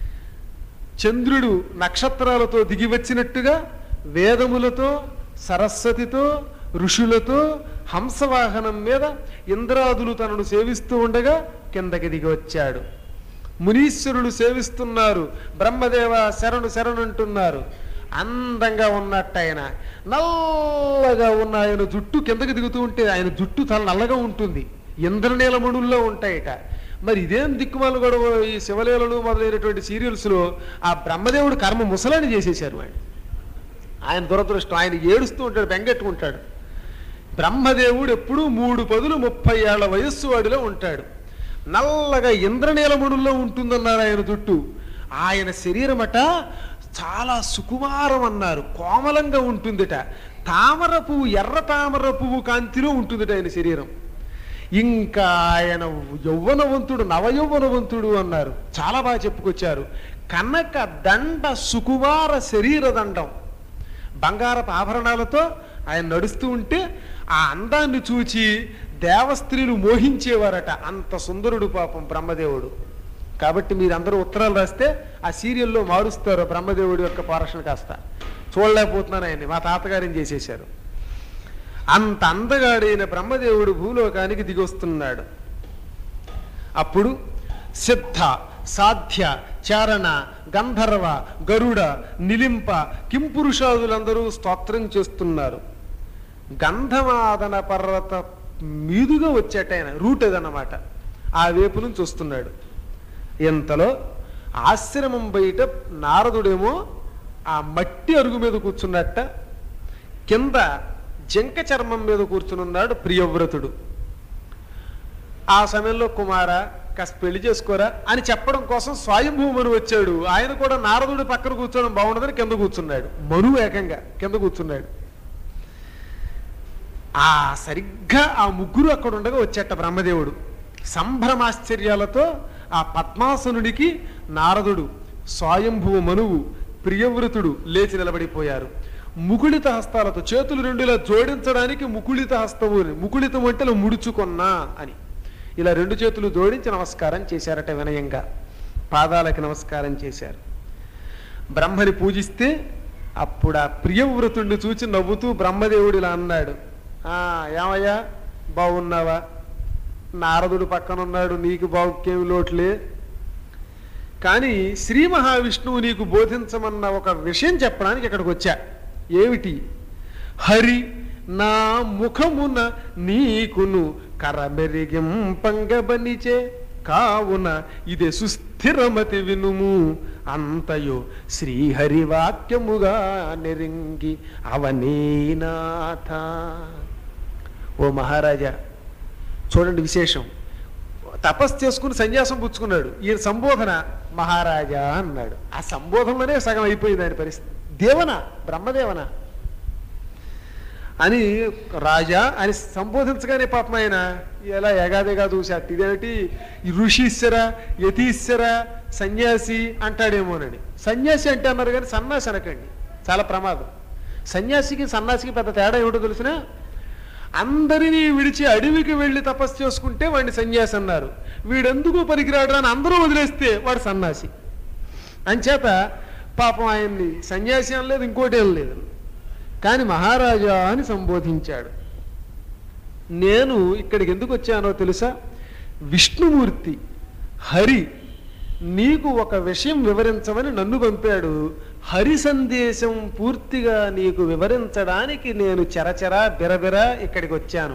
చంద్రుడు నక్షత్రాలతో దిగి వచ్చినట్టుగా వేదములతో సరస్వతితో ఋషులతో హంసవాహనం మీద ఇంద్రాదులు తనను సేవిస్తూ ఉండగా కిందకి దిగి వచ్చాడు మునీశ్వరులు సేవిస్తున్నారు బ్రహ్మదేవ శరణు శరణు అంటున్నారు అందంగా ఉన్నట్టు ఆయన నల్లగా ఉన్న ఆయన జుట్టు కిందకి దిగుతూ ఉంటే ఆయన జుట్టు చాలా నల్లగా ఉంటుంది ఇంద్రనీలమణుల్లో ఉంటాయట మరి ఇదేం దిక్కుమాల గొడవ ఈ శివలీలలు మొదలైనటువంటి సీరియల్స్లో ఆ బ్రహ్మదేవుడు కర్మ ముసలాన్ని చేసేశారు వాడు ఆయన దురదృష్టం ఆయన ఏడుస్తూ ఉంటాడు బెంగెట్టుకుంటాడు బ్రహ్మదేవుడు ఎప్పుడూ మూడు పదులు ముప్పై ఏళ్ల వయస్సు వాడిలో ఉంటాడు నల్లగా ఇంద్రనీలమణుల్లో ఉంటుందన్నారు ఆయన జుట్టు ఆయన శరీరమట చాలా సుకుమారం అన్నారు కోమలంగా ఉంటుందిట తామర పువ్వు ఎర్ర తామర పువ్వు కాంతిలో ఉంటుందిట ఆయన శరీరం ఇంకా ఆయన యౌవనవంతుడు నవయౌవనవంతుడు అన్నారు చాలా బాగా చెప్పుకొచ్చారు కనక దండ సుకుమార శరీర దండం బంగారపు ఆభరణాలతో ఆయన నడుస్తూ ఉంటే ఆ అందాన్ని చూచి దేవస్త్రీలు మోహించేవారట అంత సుందరుడు పాపం బ్రహ్మదేవుడు కాబట్టి మీరందరూ ఉత్తరాలు రాస్తే ఆ సీరియల్లో మారుస్తారు బ్రహ్మదేవుడి యొక్క పోరక్షణ కాస్త చూడలేకపోతున్నాను ఆయన్ని మా తాతగారు ఏం చేసేశారు అంత అందగాడైన బ్రహ్మదేవుడు భూలోకానికి దిగొస్తున్నాడు అప్పుడు సిద్ధ సాధ్య చారణ గంధర్వ గరుడ నిలింప కింపురుషాదులందరూ స్తోత్రం చేస్తున్నారు గంధమాదన పర్వత మీదుగా వచ్చేట ఆయన రూట్ అదన్నమాట ఆ వైపు నుంచి వస్తున్నాడు ఇంతలో ఆశ్రమం బయట నారదుడేమో ఆ మట్టి అరుగు మీద కూర్చున్నట్ట కింద జంక చర్మం మీద కూర్చునున్నాడు ప్రియవ్రతుడు ఆ సమయంలో కుమార కాస్త పెళ్లి చేసుకోరా అని చెప్పడం కోసం స్వయంభూమను వచ్చాడు ఆయన కూడా నారదుడి పక్కన కూర్చోవడం బాగుండదని కింద కూర్చున్నాడు మను ఏకంగా కింద కూర్చున్నాడు ఆ సరిగ్గా ఆ ముగ్గురు అక్కడ ఉండగా వచ్చేట బ్రహ్మదేవుడు సంభ్రమాశ్చర్యాలతో ఆ పద్మాసనుడికి నారదుడు స్వయంభువ మనువు ప్రియవ్రతుడు లేచి నిలబడిపోయారు ముకుళిత హస్తాలతో చేతులు రెండు ఇలా జోడించడానికి ముకుళిత హస్తము అని. ముకుళితం అంటే ఇలా ముడుచుకున్నా అని ఇలా రెండు చేతులు జోడించి నమస్కారం చేశారట వినయంగా పాదాలకి నమస్కారం చేశారు బ్రహ్మని పూజిస్తే అప్పుడు ఆ ప్రియవ్రతుడిని చూచి నవ్వుతూ బ్రహ్మదేవుడు ఇలా అన్నాడు "ఆ, ఏమయ్యా బాగున్నావా నారదుడు పక్కన ఉన్నాడు నీకు బాగుకేమి లోట్లే కానీ శ్రీ మహావిష్ణువు నీకు బోధించమన్న ఒక విషయం చెప్పడానికి ఇక్కడికి వచ్చా ఏమిటి హరి నా ముఖమున నీకును కరమెరిగింపంగబనిచే కావున ఇదే సుస్థిరమతి వినుము అంతయో శ్రీహరి వాక్యముగా నెరింగి అవనీనాథ ఓ మహారాజా చూడండి విశేషం తపస్సు చేసుకుని సన్యాసం పుచ్చుకున్నాడు ఈయన సంబోధన మహారాజా అన్నాడు ఆ సంబోధనలోనే సగం అయిపోయింది ఆయన పరిస్థితి దేవన బ్రహ్మదేవన అని రాజా అని సంబోధించగానే పాపం ఆయన ఎలా ఎగాదిగా చూశాడు ఇదేమిటి ఈ ఋషీశ్వర యతీశ్వర సన్యాసి అంటాడేమోనని సన్యాసి అంటే అన్నారు కానీ సన్యాసి అనకండి చాలా ప్రమాదం సన్యాసికి సన్యాసికి పెద్ద తేడా ఏమిటో తెలిసినా అందరినీ విడిచి అడవికి వెళ్ళి తపస్సు చేసుకుంటే వాడిని సన్యాసి అన్నారు వీడెందుకు పనికిరాడు అని అందరూ వదిలేస్తే వాడు సన్యాసి అంచేత పాపం ఆయన్ని సన్యాసి అనలేదు ఇంకోటి ఏం లేదు కానీ మహారాజా అని సంబోధించాడు నేను ఇక్కడికి ఎందుకు వచ్చానో తెలుసా విష్ణుమూర్తి హరి నీకు ఒక విషయం వివరించమని నన్ను పంపాడు హరి సందేశం పూర్తిగా నీకు వివరించడానికి నేను చెరచెర బిరబిర ఇక్కడికి వచ్చాను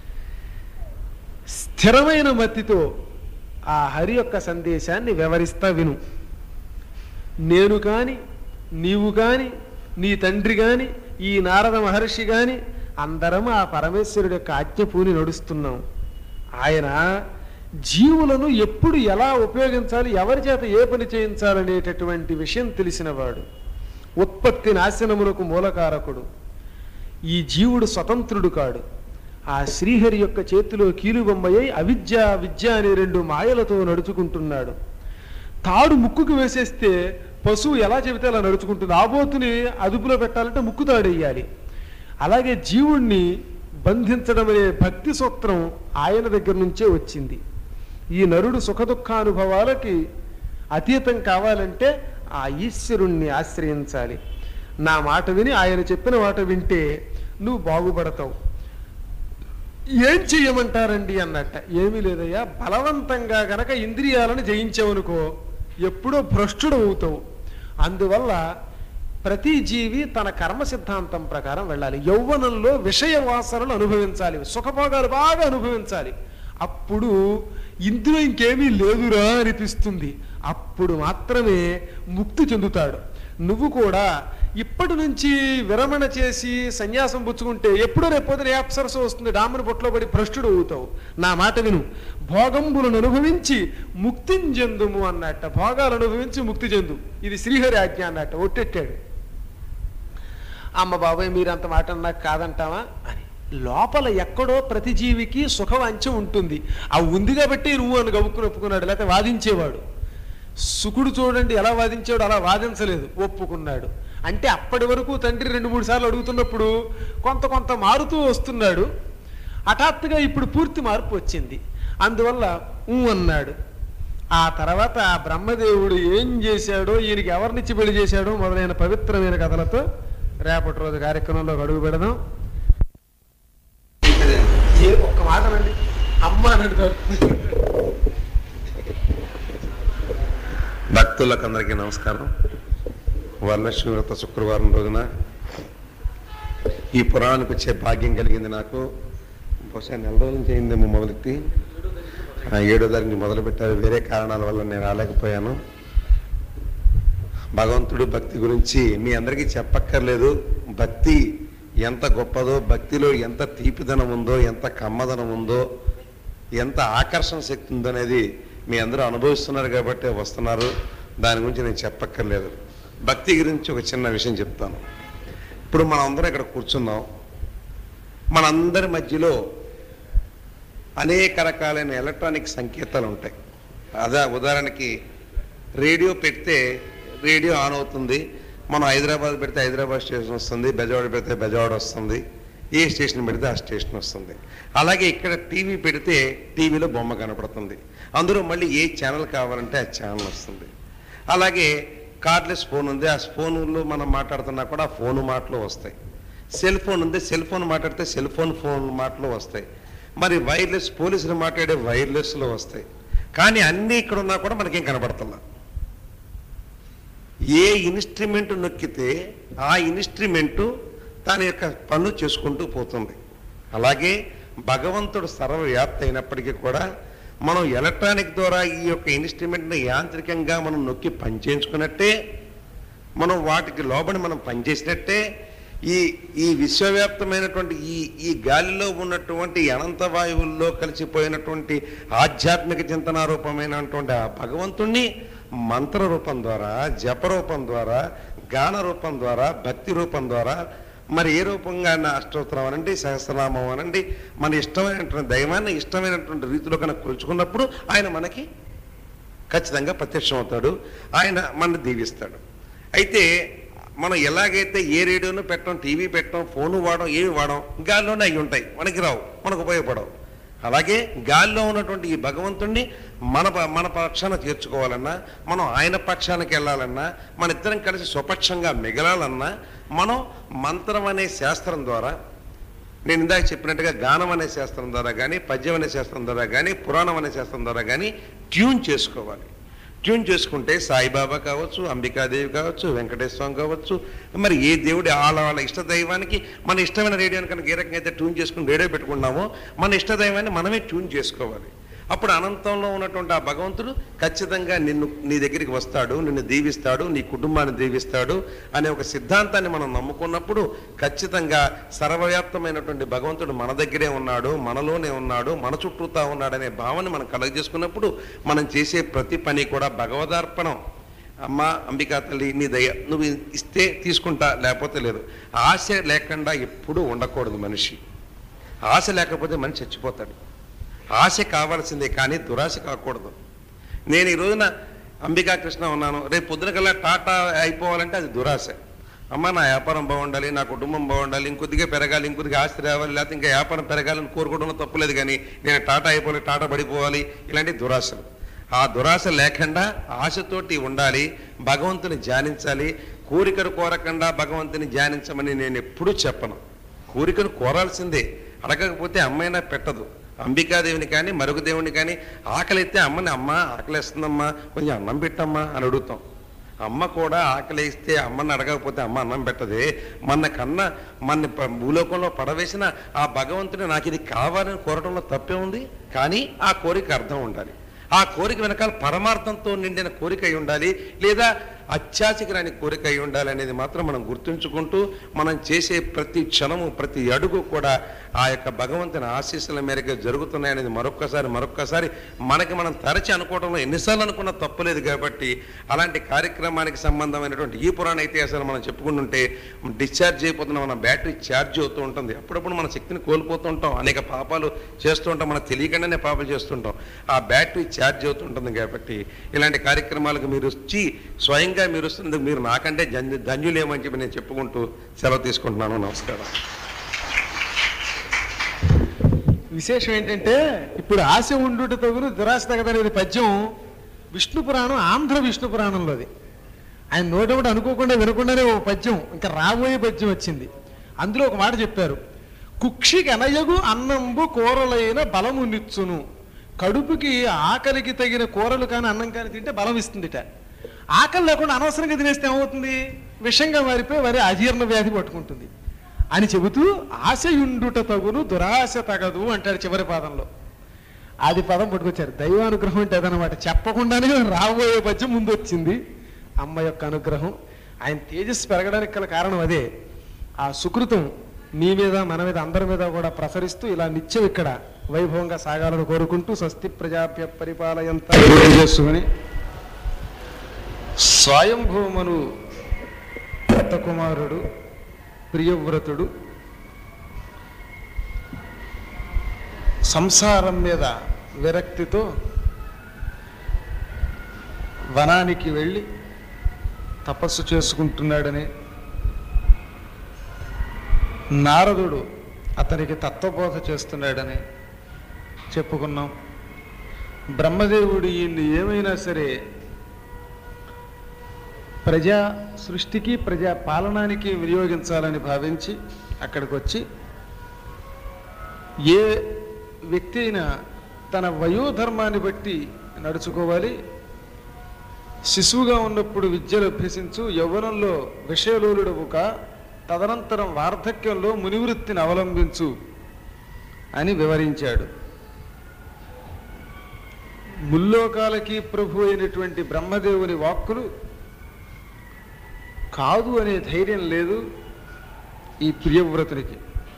స్థిరమైన మతితో ఆ హరి యొక్క సందేశాన్ని వివరిస్తా విను నేను కాని నీవు కాని నీ తండ్రి కాని ఈ నారద మహర్షి కాని అందరం ఆ పరమేశ్వరుడి యొక్క ఆజ్ఞ పూని నడుస్తున్నాం ఆయన జీవులను ఎప్పుడు ఎలా ఉపయోగించాలి ఎవరి చేత ఏ పని చేయించాలనేటటువంటి విషయం తెలిసినవాడు ఉత్పత్తి నాశనములకు మూలకారకుడు ఈ జీవుడు స్వతంత్రుడు కాడు ఆ శ్రీహరి యొక్క చేతిలో కీలుబొమ్మయ్యి అవిద్య విద్య అనే రెండు మాయలతో నడుచుకుంటున్నాడు తాడు ముక్కుకు వేసేస్తే పశువు ఎలా చెబితే అలా నడుచుకుంటుంది ఆబోతుని అదుపులో పెట్టాలంటే ముక్కు తాడు వేయాలి అలాగే జీవుణ్ణి బంధించడం అనే భక్తి సూత్రం ఆయన దగ్గర నుంచే వచ్చింది ఈ నరుడు సుఖదుఖానుభవాలకి అతీతం కావాలంటే ఆ ఈశ్వరుణ్ణి ఆశ్రయించాలి నా మాట విని ఆయన చెప్పిన మాట వింటే నువ్వు బాగుపడతావు ఏం చెయ్యమంటారండి అన్నట్ట ఏమీ లేదయ్యా బలవంతంగా గనక ఇంద్రియాలను జయించావనుకో ఎప్పుడో భ్రష్టుడు అవుతావు అందువల్ల ప్రతి జీవి తన కర్మ సిద్ధాంతం ప్రకారం వెళ్ళాలి యౌవనంలో విషయ వాసనలు అనుభవించాలి సుఖభోగాలు బాగా అనుభవించాలి అప్పుడు ఇందులో ఇంకేమీ లేదురా అనిపిస్తుంది అప్పుడు మాత్రమే ముక్తి చెందుతాడు నువ్వు కూడా ఇప్పటి నుంచి విరమణ చేసి సన్యాసం పుచ్చుకుంటే ఎప్పుడో రేపొద్దున ఏ అప్సరస వస్తుంది డాముని బొట్లో పడి భ్రష్టుడు అవుతావు నా మాట విను భోగంబులను అనుభవించి ముక్తిని చెందుము అన్నట్ట భోగాలు అనుభవించి ముక్తి చెందు ఇది శ్రీహరి ఆజ్ఞ అన్నట్ట ఒట్టెట్టాడు అమ్మ బాబాయ్ మీరు అంత మాట నాకు కాదంటావా అని లోపల ఎక్కడో ప్రతి జీవికి సుఖవాంఛ ఉంటుంది ఆ ఉంది కాబట్టి నువ్వు అని గబుక్కుని ఒప్పుకున్నాడు లేకపోతే వాదించేవాడు సుకుడు చూడండి ఎలా వాదించాడు అలా వాదించలేదు ఒప్పుకున్నాడు అంటే అప్పటి వరకు తండ్రి రెండు మూడు సార్లు అడుగుతున్నప్పుడు కొంత కొంత మారుతూ వస్తున్నాడు హఠాత్తుగా ఇప్పుడు పూర్తి మార్పు వచ్చింది అందువల్ల ఊ అన్నాడు ఆ తర్వాత ఆ బ్రహ్మదేవుడు ఏం చేశాడో ఈయనకి ఎవరినిచ్చి పెళ్లి చేశాడో మొదలైన పవిత్రమైన కథలతో రేపటి రోజు కార్యక్రమంలో అడుగు పెడదాం ఏ ఒక్క మాట అండి అమ్మ అని అడుగుతారు భక్తులకు అందరికీ నమస్కారం వరలక్ష్మి వ్రత శుక్రవారం రోజున ఈ పురాణానికి వచ్చే భాగ్యం కలిగింది నాకు బహుశా నెల రోజుల నుంచి అయిందేమో మొదలెట్టి ఆ ఏడో తారీఖు మొదలు పెట్టారు వేరే కారణాల వల్ల నేను రాలేకపోయాను భగవంతుడు భక్తి గురించి మీ అందరికీ చెప్పక్కర్లేదు భక్తి ఎంత గొప్పదో భక్తిలో ఎంత తీపిదనం ఉందో ఎంత కమ్మదనం ఉందో ఎంత ఆకర్షణ శక్తి ఉందో అనేది మీ అందరూ అనుభవిస్తున్నారు కాబట్టి వస్తున్నారు దాని గురించి నేను చెప్పక్కర్లేదు భక్తి గురించి ఒక చిన్న విషయం చెప్తాను ఇప్పుడు మనం అందరం ఇక్కడ కూర్చున్నాం మనందరి మధ్యలో అనేక రకాలైన ఎలక్ట్రానిక్ సంకేతాలు ఉంటాయి అదే ఉదాహరణకి రేడియో పెడితే రేడియో ఆన్ అవుతుంది మనం హైదరాబాద్ పెడితే హైదరాబాద్ స్టేషన్ వస్తుంది బెజవాడ పెడితే బెజవాడ వస్తుంది ఏ స్టేషన్ పెడితే ఆ స్టేషన్ వస్తుంది అలాగే ఇక్కడ టీవీ పెడితే టీవీలో బొమ్మ కనపడుతుంది అందులో మళ్ళీ ఏ ఛానల్ కావాలంటే ఆ ఛానల్ వస్తుంది అలాగే కార్డ్లెస్ ఫోన్ ఉంది ఆ ఫోన్లో మనం మాట్లాడుతున్నా కూడా ఆ ఫోన్ మాటలు వస్తాయి సెల్ ఫోన్ ఉంది సెల్ ఫోన్ మాట్లాడితే సెల్ ఫోన్ ఫోన్ మాటలు వస్తాయి మరి వైర్లెస్ పోలీసులు మాట్లాడే వైర్లెస్లో వస్తాయి కానీ అన్నీ ఇక్కడ ఉన్నా కూడా మనకేం కనపడుతున్నా ఏ ఇన్స్ట్రుమెంట్ నొక్కితే ఆ ఇన్స్ట్రుమెంటు దాని యొక్క పనులు చేసుకుంటూ పోతుంది అలాగే భగవంతుడు సర్వవ్యాప్తి అయినప్పటికీ కూడా మనం ఎలక్ట్రానిక్ ద్వారా ఈ యొక్క ఇన్స్ట్రుమెంట్ని యాంత్రికంగా మనం నొక్కి పనిచేయించుకున్నట్టే మనం వాటికి లోబడి మనం పనిచేసినట్టే ఈ ఈ విశ్వవ్యాప్తమైనటువంటి ఈ ఈ గాలిలో ఉన్నటువంటి అనంత వాయువుల్లో కలిసిపోయినటువంటి ఆధ్యాత్మిక చింతనారూపమైనటువంటి ఆ భగవంతుణ్ణి మంత్ర రూపం ద్వారా జప రూపం ద్వారా గాన రూపం ద్వారా భక్తి రూపం ద్వారా మరి ఏ రూపంగా నా అష్టోత్తరం అనండి సహస్రనామం అనండి మన ఇష్టమైనటువంటి దైవాన్ని ఇష్టమైనటువంటి రీతిలో కనుక కొలుచుకున్నప్పుడు ఆయన మనకి ఖచ్చితంగా ప్రత్యక్షం అవుతాడు ఆయన మన దీవిస్తాడు అయితే మనం ఎలాగైతే ఏ రేడియోను పెట్టడం టీవీ పెట్టడం ఫోను వాడడం ఏవి వాడడం గాల్లోనే అవి ఉంటాయి మనకి రావు మనకు ఉపయోగపడవు అలాగే గాల్లో ఉన్నటువంటి ఈ భగవంతుణ్ణి మన ప- మన పక్షాన చేర్చుకోవాలన్నా మనం ఆయన పక్షానికి వెళ్ళాలన్నా మన ఇద్దరం కలిసి స్వపక్షంగా మిగలాలన్నా మనం మంత్రం అనే శాస్త్రం ద్వారా నేను ఇందాక చెప్పినట్టుగా గానం అనే శాస్త్రం ద్వారా కానీ పద్యం అనే శాస్త్రం ద్వారా కానీ పురాణం అనే శాస్త్రం ద్వారా కానీ ట్యూన్ చేసుకోవాలి ట్యూన్ చేసుకుంటే సాయిబాబా కావచ్చు అంబికాదేవి కావచ్చు వెంకటేశ్వర స్వామి కావచ్చు మరి ఏ దేవుడి వాళ్ళ వాళ్ళ ఇష్ట దైవానికి మన ఇష్టమైన రేడియోని కనుక ఏ రకంగా అయితే ట్యూన్ చేసుకుని రేడియో పెట్టుకున్నామో మన ఇష్ట దైవాన్ని మనమే ట్యూన్ చేసుకోవాలి అప్పుడు అనంతంలో ఉన్నటువంటి ఆ భగవంతుడు ఖచ్చితంగా నిన్ను నీ దగ్గరికి వస్తాడు నిన్ను దీవిస్తాడు నీ కుటుంబాన్ని దీవిస్తాడు అనే ఒక సిద్ధాంతాన్ని మనం నమ్ముకున్నప్పుడు ఖచ్చితంగా సర్వవ్యాప్తమైనటువంటి భగవంతుడు మన దగ్గరే ఉన్నాడు మనలోనే ఉన్నాడు మన చుట్టూతా ఉన్నాడనే భావన మనం కలగజేసుకున్నప్పుడు మనం చేసే ప్రతి పని కూడా భగవదార్పణం అమ్మ అంబికా తల్లి నీ దయ నువ్వు ఇస్తే తీసుకుంటా లేకపోతే లేదు ఆశ లేకుండా ఎప్పుడూ ఉండకూడదు మనిషి ఆశ లేకపోతే మనిషి చచ్చిపోతాడు ఆశ కావాల్సిందే కానీ దురాశ కాకూడదు నేను ఈ రోజున అంబికా కృష్ణ ఉన్నాను రేపు పొద్దున కల్లా టాటా అయిపోవాలంటే అది దురాశ అమ్మ నా వ్యాపారం బాగుండాలి నా కుటుంబం బాగుండాలి ఇంకొద్దిగా పెరగాలి ఇంకొద్దిగా ఆస్తి రావాలి లేకపోతే ఇంకా వ్యాపారం పెరగాలని కోరుకోవడంలో తప్పులేదు కానీ నేను టాటా అయిపోవాలి టాటా పడిపోవాలి ఇలాంటి దురాశలు ఆ దురాశ లేకుండా ఆశతోటి ఉండాలి భగవంతుని ధ్యానించాలి కోరికను కోరకుండా భగవంతుని ధ్యానించమని నేను ఎప్పుడూ చెప్పను కోరికను కోరాల్సిందే అడగకపోతే అమ్మైనా పెట్టదు అంబికాదేవిని కానీ మరొక దేవుని కానీ ఆకలిస్తే అమ్మని అమ్మ ఆకలిస్తుందమ్మా కొంచెం అన్నం పెట్టమ్మా అని అడుగుతాం అమ్మ కూడా ఆకలిస్తే అమ్మని అడగకపోతే అమ్మ అన్నం పెట్టదే మన కన్నా మన ప- భూలోకంలో పడవేసిన ఆ భగవంతుని నాకు ఇది కావాలని కోరడంలో తప్పే ఉంది కానీ ఆ కోరిక అర్థం ఉండాలి ఆ కోరిక వెనకాల పరమార్థంతో నిండిన కోరిక అయి ఉండాలి లేదా అత్యాశకి రాని కోరిక అయి ఉండాలి అనేది మాత్రం మనం గుర్తుంచుకుంటూ మనం చేసే ప్రతి క్షణము ప్రతి అడుగు కూడా ఆ యొక్క భగవంతుని ఆశీస్సుల మేరకు జరుగుతున్నాయనేది మరొక్కసారి మరొక్కసారి మనకి మనం తరచి అనుకోవడంలో ఎన్నిసార్లు అనుకున్నా తప్పులేదు కాబట్టి అలాంటి కార్యక్రమానికి సంబంధమైనటువంటి ఈ పురాణ ఇతిహాసాలు మనం చెప్పుకుంటుంటే డిశ్చార్జ్ అయిపోతున్న మన బ్యాటరీ ఛార్జ్ అవుతూ ఉంటుంది అప్పుడప్పుడు మన శక్తిని కోల్పోతూ ఉంటాం అనేక పాపాలు చేస్తూ ఉంటాం మనకు తెలియకుండానే పాపాలు చేస్తుంటాం ఆ బ్యాటరీ ఛార్జ్ అవుతుంటుంది కాబట్టి ఇలాంటి కార్యక్రమాలకు మీరు వచ్చి స్వయంగా స్వయంగా మీరు వస్తున్నందుకు మీరు నాకంటే జన్యు ధన్యులేమని చెప్పి నేను చెప్పుకుంటూ సెలవు తీసుకుంటున్నాను నమస్కారం విశేషం ఏంటంటే ఇప్పుడు ఆశ ఉండుట తగును దురాశ తగదనేది పద్యం విష్ణు పురాణం ఆంధ్ర విష్ణు పురాణంలోది ఆయన నోటొకటి అనుకోకుండా వినకుండానే ఒక పద్యం ఇంకా రాబోయే పద్యం వచ్చింది అందులో ఒక మాట చెప్పారు కుక్షికి అనయగు అన్నంబు కూరలైన బలము నిచ్చును కడుపుకి ఆకలికి తగిన కూరలు కానీ అన్నం కానీ తింటే బలం ఇస్తుందిట ఆకలి లేకుండా అనవసరంగా తినేస్తే ఏమవుతుంది విషంగా మారిపోయి వారి అజీర్ణ వ్యాధి పట్టుకుంటుంది అని చెబుతూ ఆశయుండుట తగును దురాశ తగదు అంటాడు చివరి పాదంలో అది పదం పట్టుకొచ్చారు దైవానుగ్రహం అంటే అదనమాట చెప్పకుండానే రాబోయే పద్యం ముందు వచ్చింది అమ్మ యొక్క అనుగ్రహం ఆయన తేజస్సు పెరగడానికి గల కారణం అదే ఆ సుకృతం నీ మీద మన మీద అందరి మీద కూడా ప్రసరిస్తూ ఇలా నిత్యం ఇక్కడ వైభవంగా సాగాలని కోరుకుంటూ స్వస్తి ప్రజాభ్య పరిపాలయంత చేసుకుని స్వయంభూమను భర్త కుమారుడు ప్రియవ్రతుడు సంసారం మీద విరక్తితో వనానికి వెళ్ళి తపస్సు చేసుకుంటున్నాడని నారదుడు అతనికి తత్వబోధ చేస్తున్నాడని చెప్పుకున్నాం బ్రహ్మదేవుడు ఈయన్ని ఏమైనా సరే ప్రజా సృష్టికి ప్రజా పాలనానికి వినియోగించాలని భావించి అక్కడికి వచ్చి ఏ వ్యక్తి అయినా తన వయోధర్మాన్ని బట్టి నడుచుకోవాలి శిశువుగా ఉన్నప్పుడు విద్యలు అభ్యసించు యవ్వనంలో విషయలోలుడవుక తదనంతరం వార్ధక్యంలో మునివృత్తిని అవలంబించు అని వివరించాడు ముల్లోకాలకి ప్రభు అయినటువంటి బ్రహ్మదేవుని వాక్కులు కాదు అనే ధైర్యం లేదు ఈ ప్రియవ్రతునికి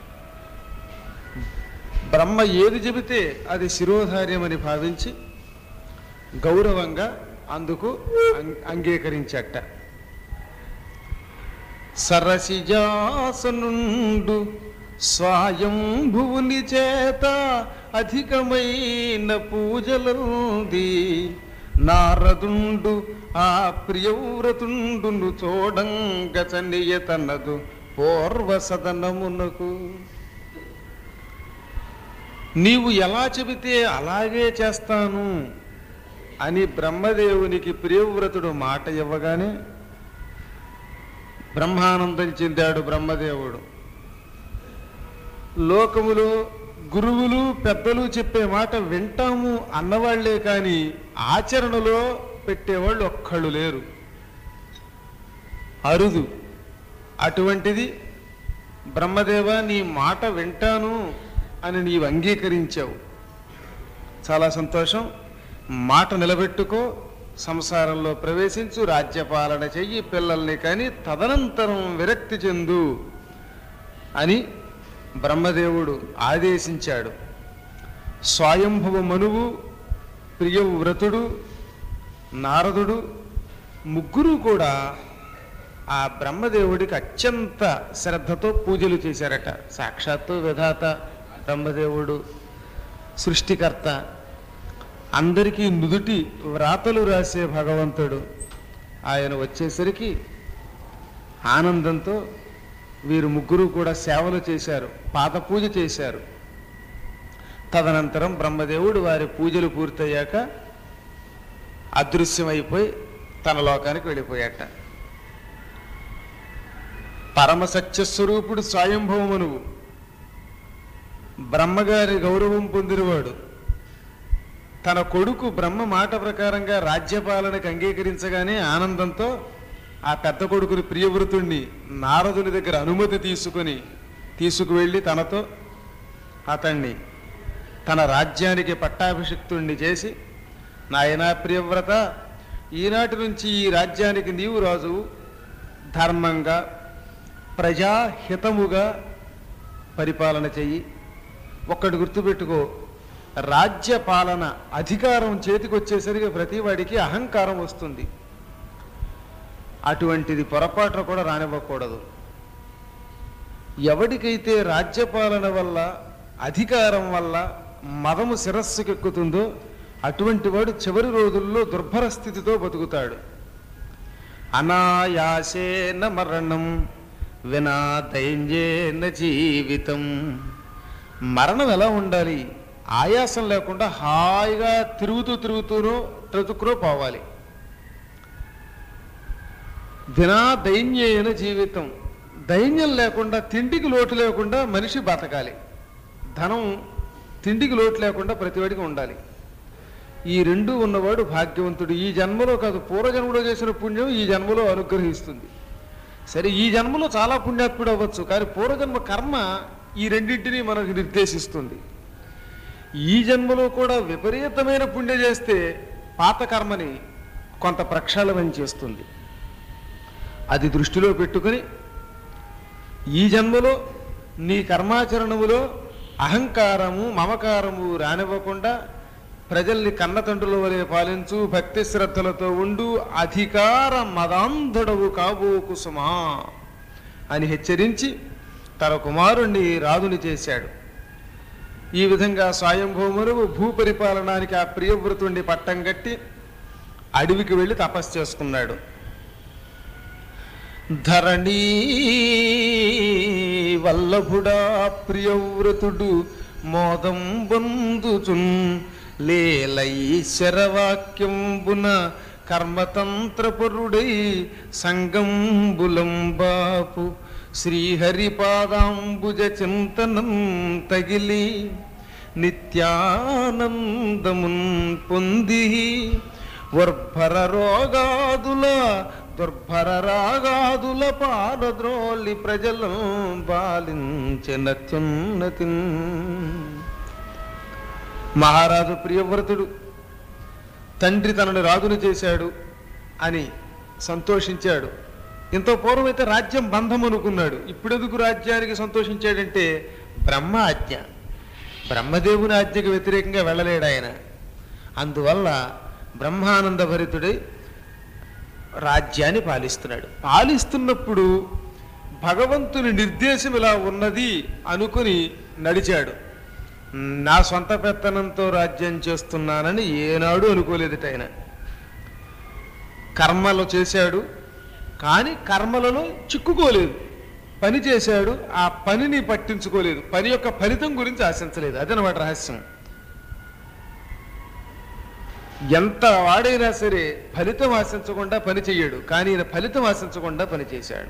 బ్రహ్మ ఏది చెబితే అది శిరోధార్యమని భావించి గౌరవంగా అందుకు అం- అంగీకరించట సరసిజాసనుండు స్వయంభువుని చేత అధికమైన పూజలంది నారదుండు ఆ ప్రియవ్రతుండును చూడంగ చనియ తనదు పూర్వ సదనమునకు నీవు ఎలా చెబితే అలాగే చేస్తాను అని బ్రహ్మదేవునికి ప్రియవ్రతుడు మాట ఇవ్వగానే బ్రహ్మానందం చెందాడు బ్రహ్మదేవుడు లోకములో గురువులు పెద్దలు చెప్పే మాట వింటాము అన్నవాళ్లే కానీ ఆచరణలో పెట్టేవాళ్ళు ఒక్కళ్ళు లేరు అరుదు అటువంటిది బ్రహ్మదేవ నీ మాట వింటాను అని నీవు అంగీకరించావు చాలా సంతోషం మాట నిలబెట్టుకో సంసారంలో ప్రవేశించు రాజ్యపాలన చెయ్యి పిల్లల్ని కానీ తదనంతరం విరక్తి చెందు అని బ్రహ్మదేవుడు ఆదేశించాడు స్వయంభవ మనువు ప్రియవ్రతుడు నారదుడు ముగ్గురు కూడా ఆ బ్రహ్మదేవుడికి అత్యంత శ్రద్ధతో పూజలు చేశారట సాక్షాత్తు విధాత బ్రహ్మదేవుడు సృష్టికర్త అందరికీ నుదుటి వ్రాతలు రాసే భగవంతుడు ఆయన వచ్చేసరికి ఆనందంతో వీరు ముగ్గురు కూడా సేవలు చేశారు పాద పూజ చేశారు తదనంతరం బ్రహ్మదేవుడు వారి పూజలు పూర్తయ్యాక అదృశ్యమైపోయి తన లోకానికి వెళ్ళిపోయాట పరమ సత్యస్వరూపుడు స్వయంభవమనువు బ్రహ్మగారి గౌరవం పొందినవాడు తన కొడుకు బ్రహ్మ మాట ప్రకారంగా రాజ్యపాలనకు అంగీకరించగానే ఆనందంతో ఆ పెద్ద కొడుకుని ప్రియవృతుణ్ణి నారదుని దగ్గర అనుమతి తీసుకొని తీసుకువెళ్ళి తనతో అతన్ని తన రాజ్యానికి పట్టాభిషిక్తుణ్ణి చేసి నాయనా ప్రియవ్రత ఈనాటి నుంచి ఈ రాజ్యానికి నీవు రాజు ధర్మంగా ప్రజాహితముగా పరిపాలన చెయ్యి ఒక్కటి గుర్తుపెట్టుకో రాజ్య పాలన అధికారం చేతికొచ్చేసరికి ప్రతి వాడికి అహంకారం వస్తుంది అటువంటిది పొరపాటున కూడా రానివ్వకూడదు ఎవడికైతే రాజ్యపాలన వల్ల అధికారం వల్ల మదము శిరస్సుకెక్కుతుందో అటువంటి వాడు చివరి రోజుల్లో దుర్భర స్థితితో బతుకుతాడు అనాయాసేన మరణం వినా దైన్యేన జీవితం మరణం ఎలా ఉండాలి ఆయాసం లేకుండా హాయిగా తిరుగుతూ తిరుగుతూనో బ్రతుకునో పోవాలి దినా దైన్యైన జీవితం దైన్యం లేకుండా తిండికి లోటు లేకుండా మనిషి బతకాలి ధనం తిండికి లోటు లేకుండా ప్రతివాడికి ఉండాలి ఈ రెండు ఉన్నవాడు భాగ్యవంతుడు ఈ జన్మలో కాదు పూర్వజన్మలో చేసిన పుణ్యం ఈ జన్మలో అనుగ్రహిస్తుంది సరే ఈ జన్మలో చాలా పుణ్యాత్ముడు అవ్వచ్చు కానీ పూర్వజన్మ కర్మ ఈ రెండింటినీ మనకు నిర్దేశిస్తుంది ఈ జన్మలో కూడా విపరీతమైన పుణ్యం చేస్తే పాత కర్మని కొంత ప్రక్షాళనం చేస్తుంది అది దృష్టిలో పెట్టుకుని ఈ జన్మలో నీ కర్మాచరణములో అహంకారము మమకారము రానివ్వకుండా ప్రజల్ని కన్నతండ్రుల వలె పాలించు భక్తి శ్రద్ధలతో ఉండు అధికార మదాంధుడవు కాబోకు సుమా అని హెచ్చరించి తన కుమారుణ్ణి రాజుని చేశాడు ఈ విధంగా స్వయంభూమును భూపరిపాలనానికి ఆ ప్రియవ్రతుణ్ణి పట్టం కట్టి అడవికి వెళ్ళి తపస్సు చేసుకున్నాడు ధరణీ వల్లభుడా ప్రియవ్రతుడు మోదం బందుచున్ లేలైశ్వరవాక్యంబున కర్మతంత్రపరుడై సంగంబులం బాపు శ్రీహరిపాదాంబుజ చింతనం తగిలి నిత్యానందమున్ పొంది వర్భర రోగాదుల దుర్భర రాగాదుల పారద్రోలి ప్రజలు బాలించినత్యున్నతి మహారాజు ప్రియవ్రతుడు తండ్రి తనని రాజును చేశాడు అని సంతోషించాడు ఇంత పూర్వమైతే రాజ్యం బంధం అనుకున్నాడు ఇప్పుడెందుకు రాజ్యానికి సంతోషించాడంటే బ్రహ్మ ఆజ్ఞ బ్రహ్మదేవుని ఆజ్ఞకు వ్యతిరేకంగా వెళ్ళలేడు ఆయన అందువల్ల బ్రహ్మానంద భరితుడై రాజ్యాన్ని పాలిస్తున్నాడు పాలిస్తున్నప్పుడు భగవంతుని నిర్దేశం ఇలా ఉన్నది అనుకుని నడిచాడు నా సొంత పెత్తనంతో రాజ్యం చేస్తున్నానని ఏనాడు అనుకోలేదుట ఆయన కర్మలు చేశాడు కానీ కర్మలలో చిక్కుకోలేదు పని చేశాడు ఆ పనిని పట్టించుకోలేదు పని యొక్క ఫలితం గురించి ఆశించలేదు అదనమాట రహస్యం ఎంత వాడైనా సరే ఫలితం ఆశించకుండా పని చెయ్యడు కానీ ఈయన ఫలితం ఆశించకుండా పని చేశాడు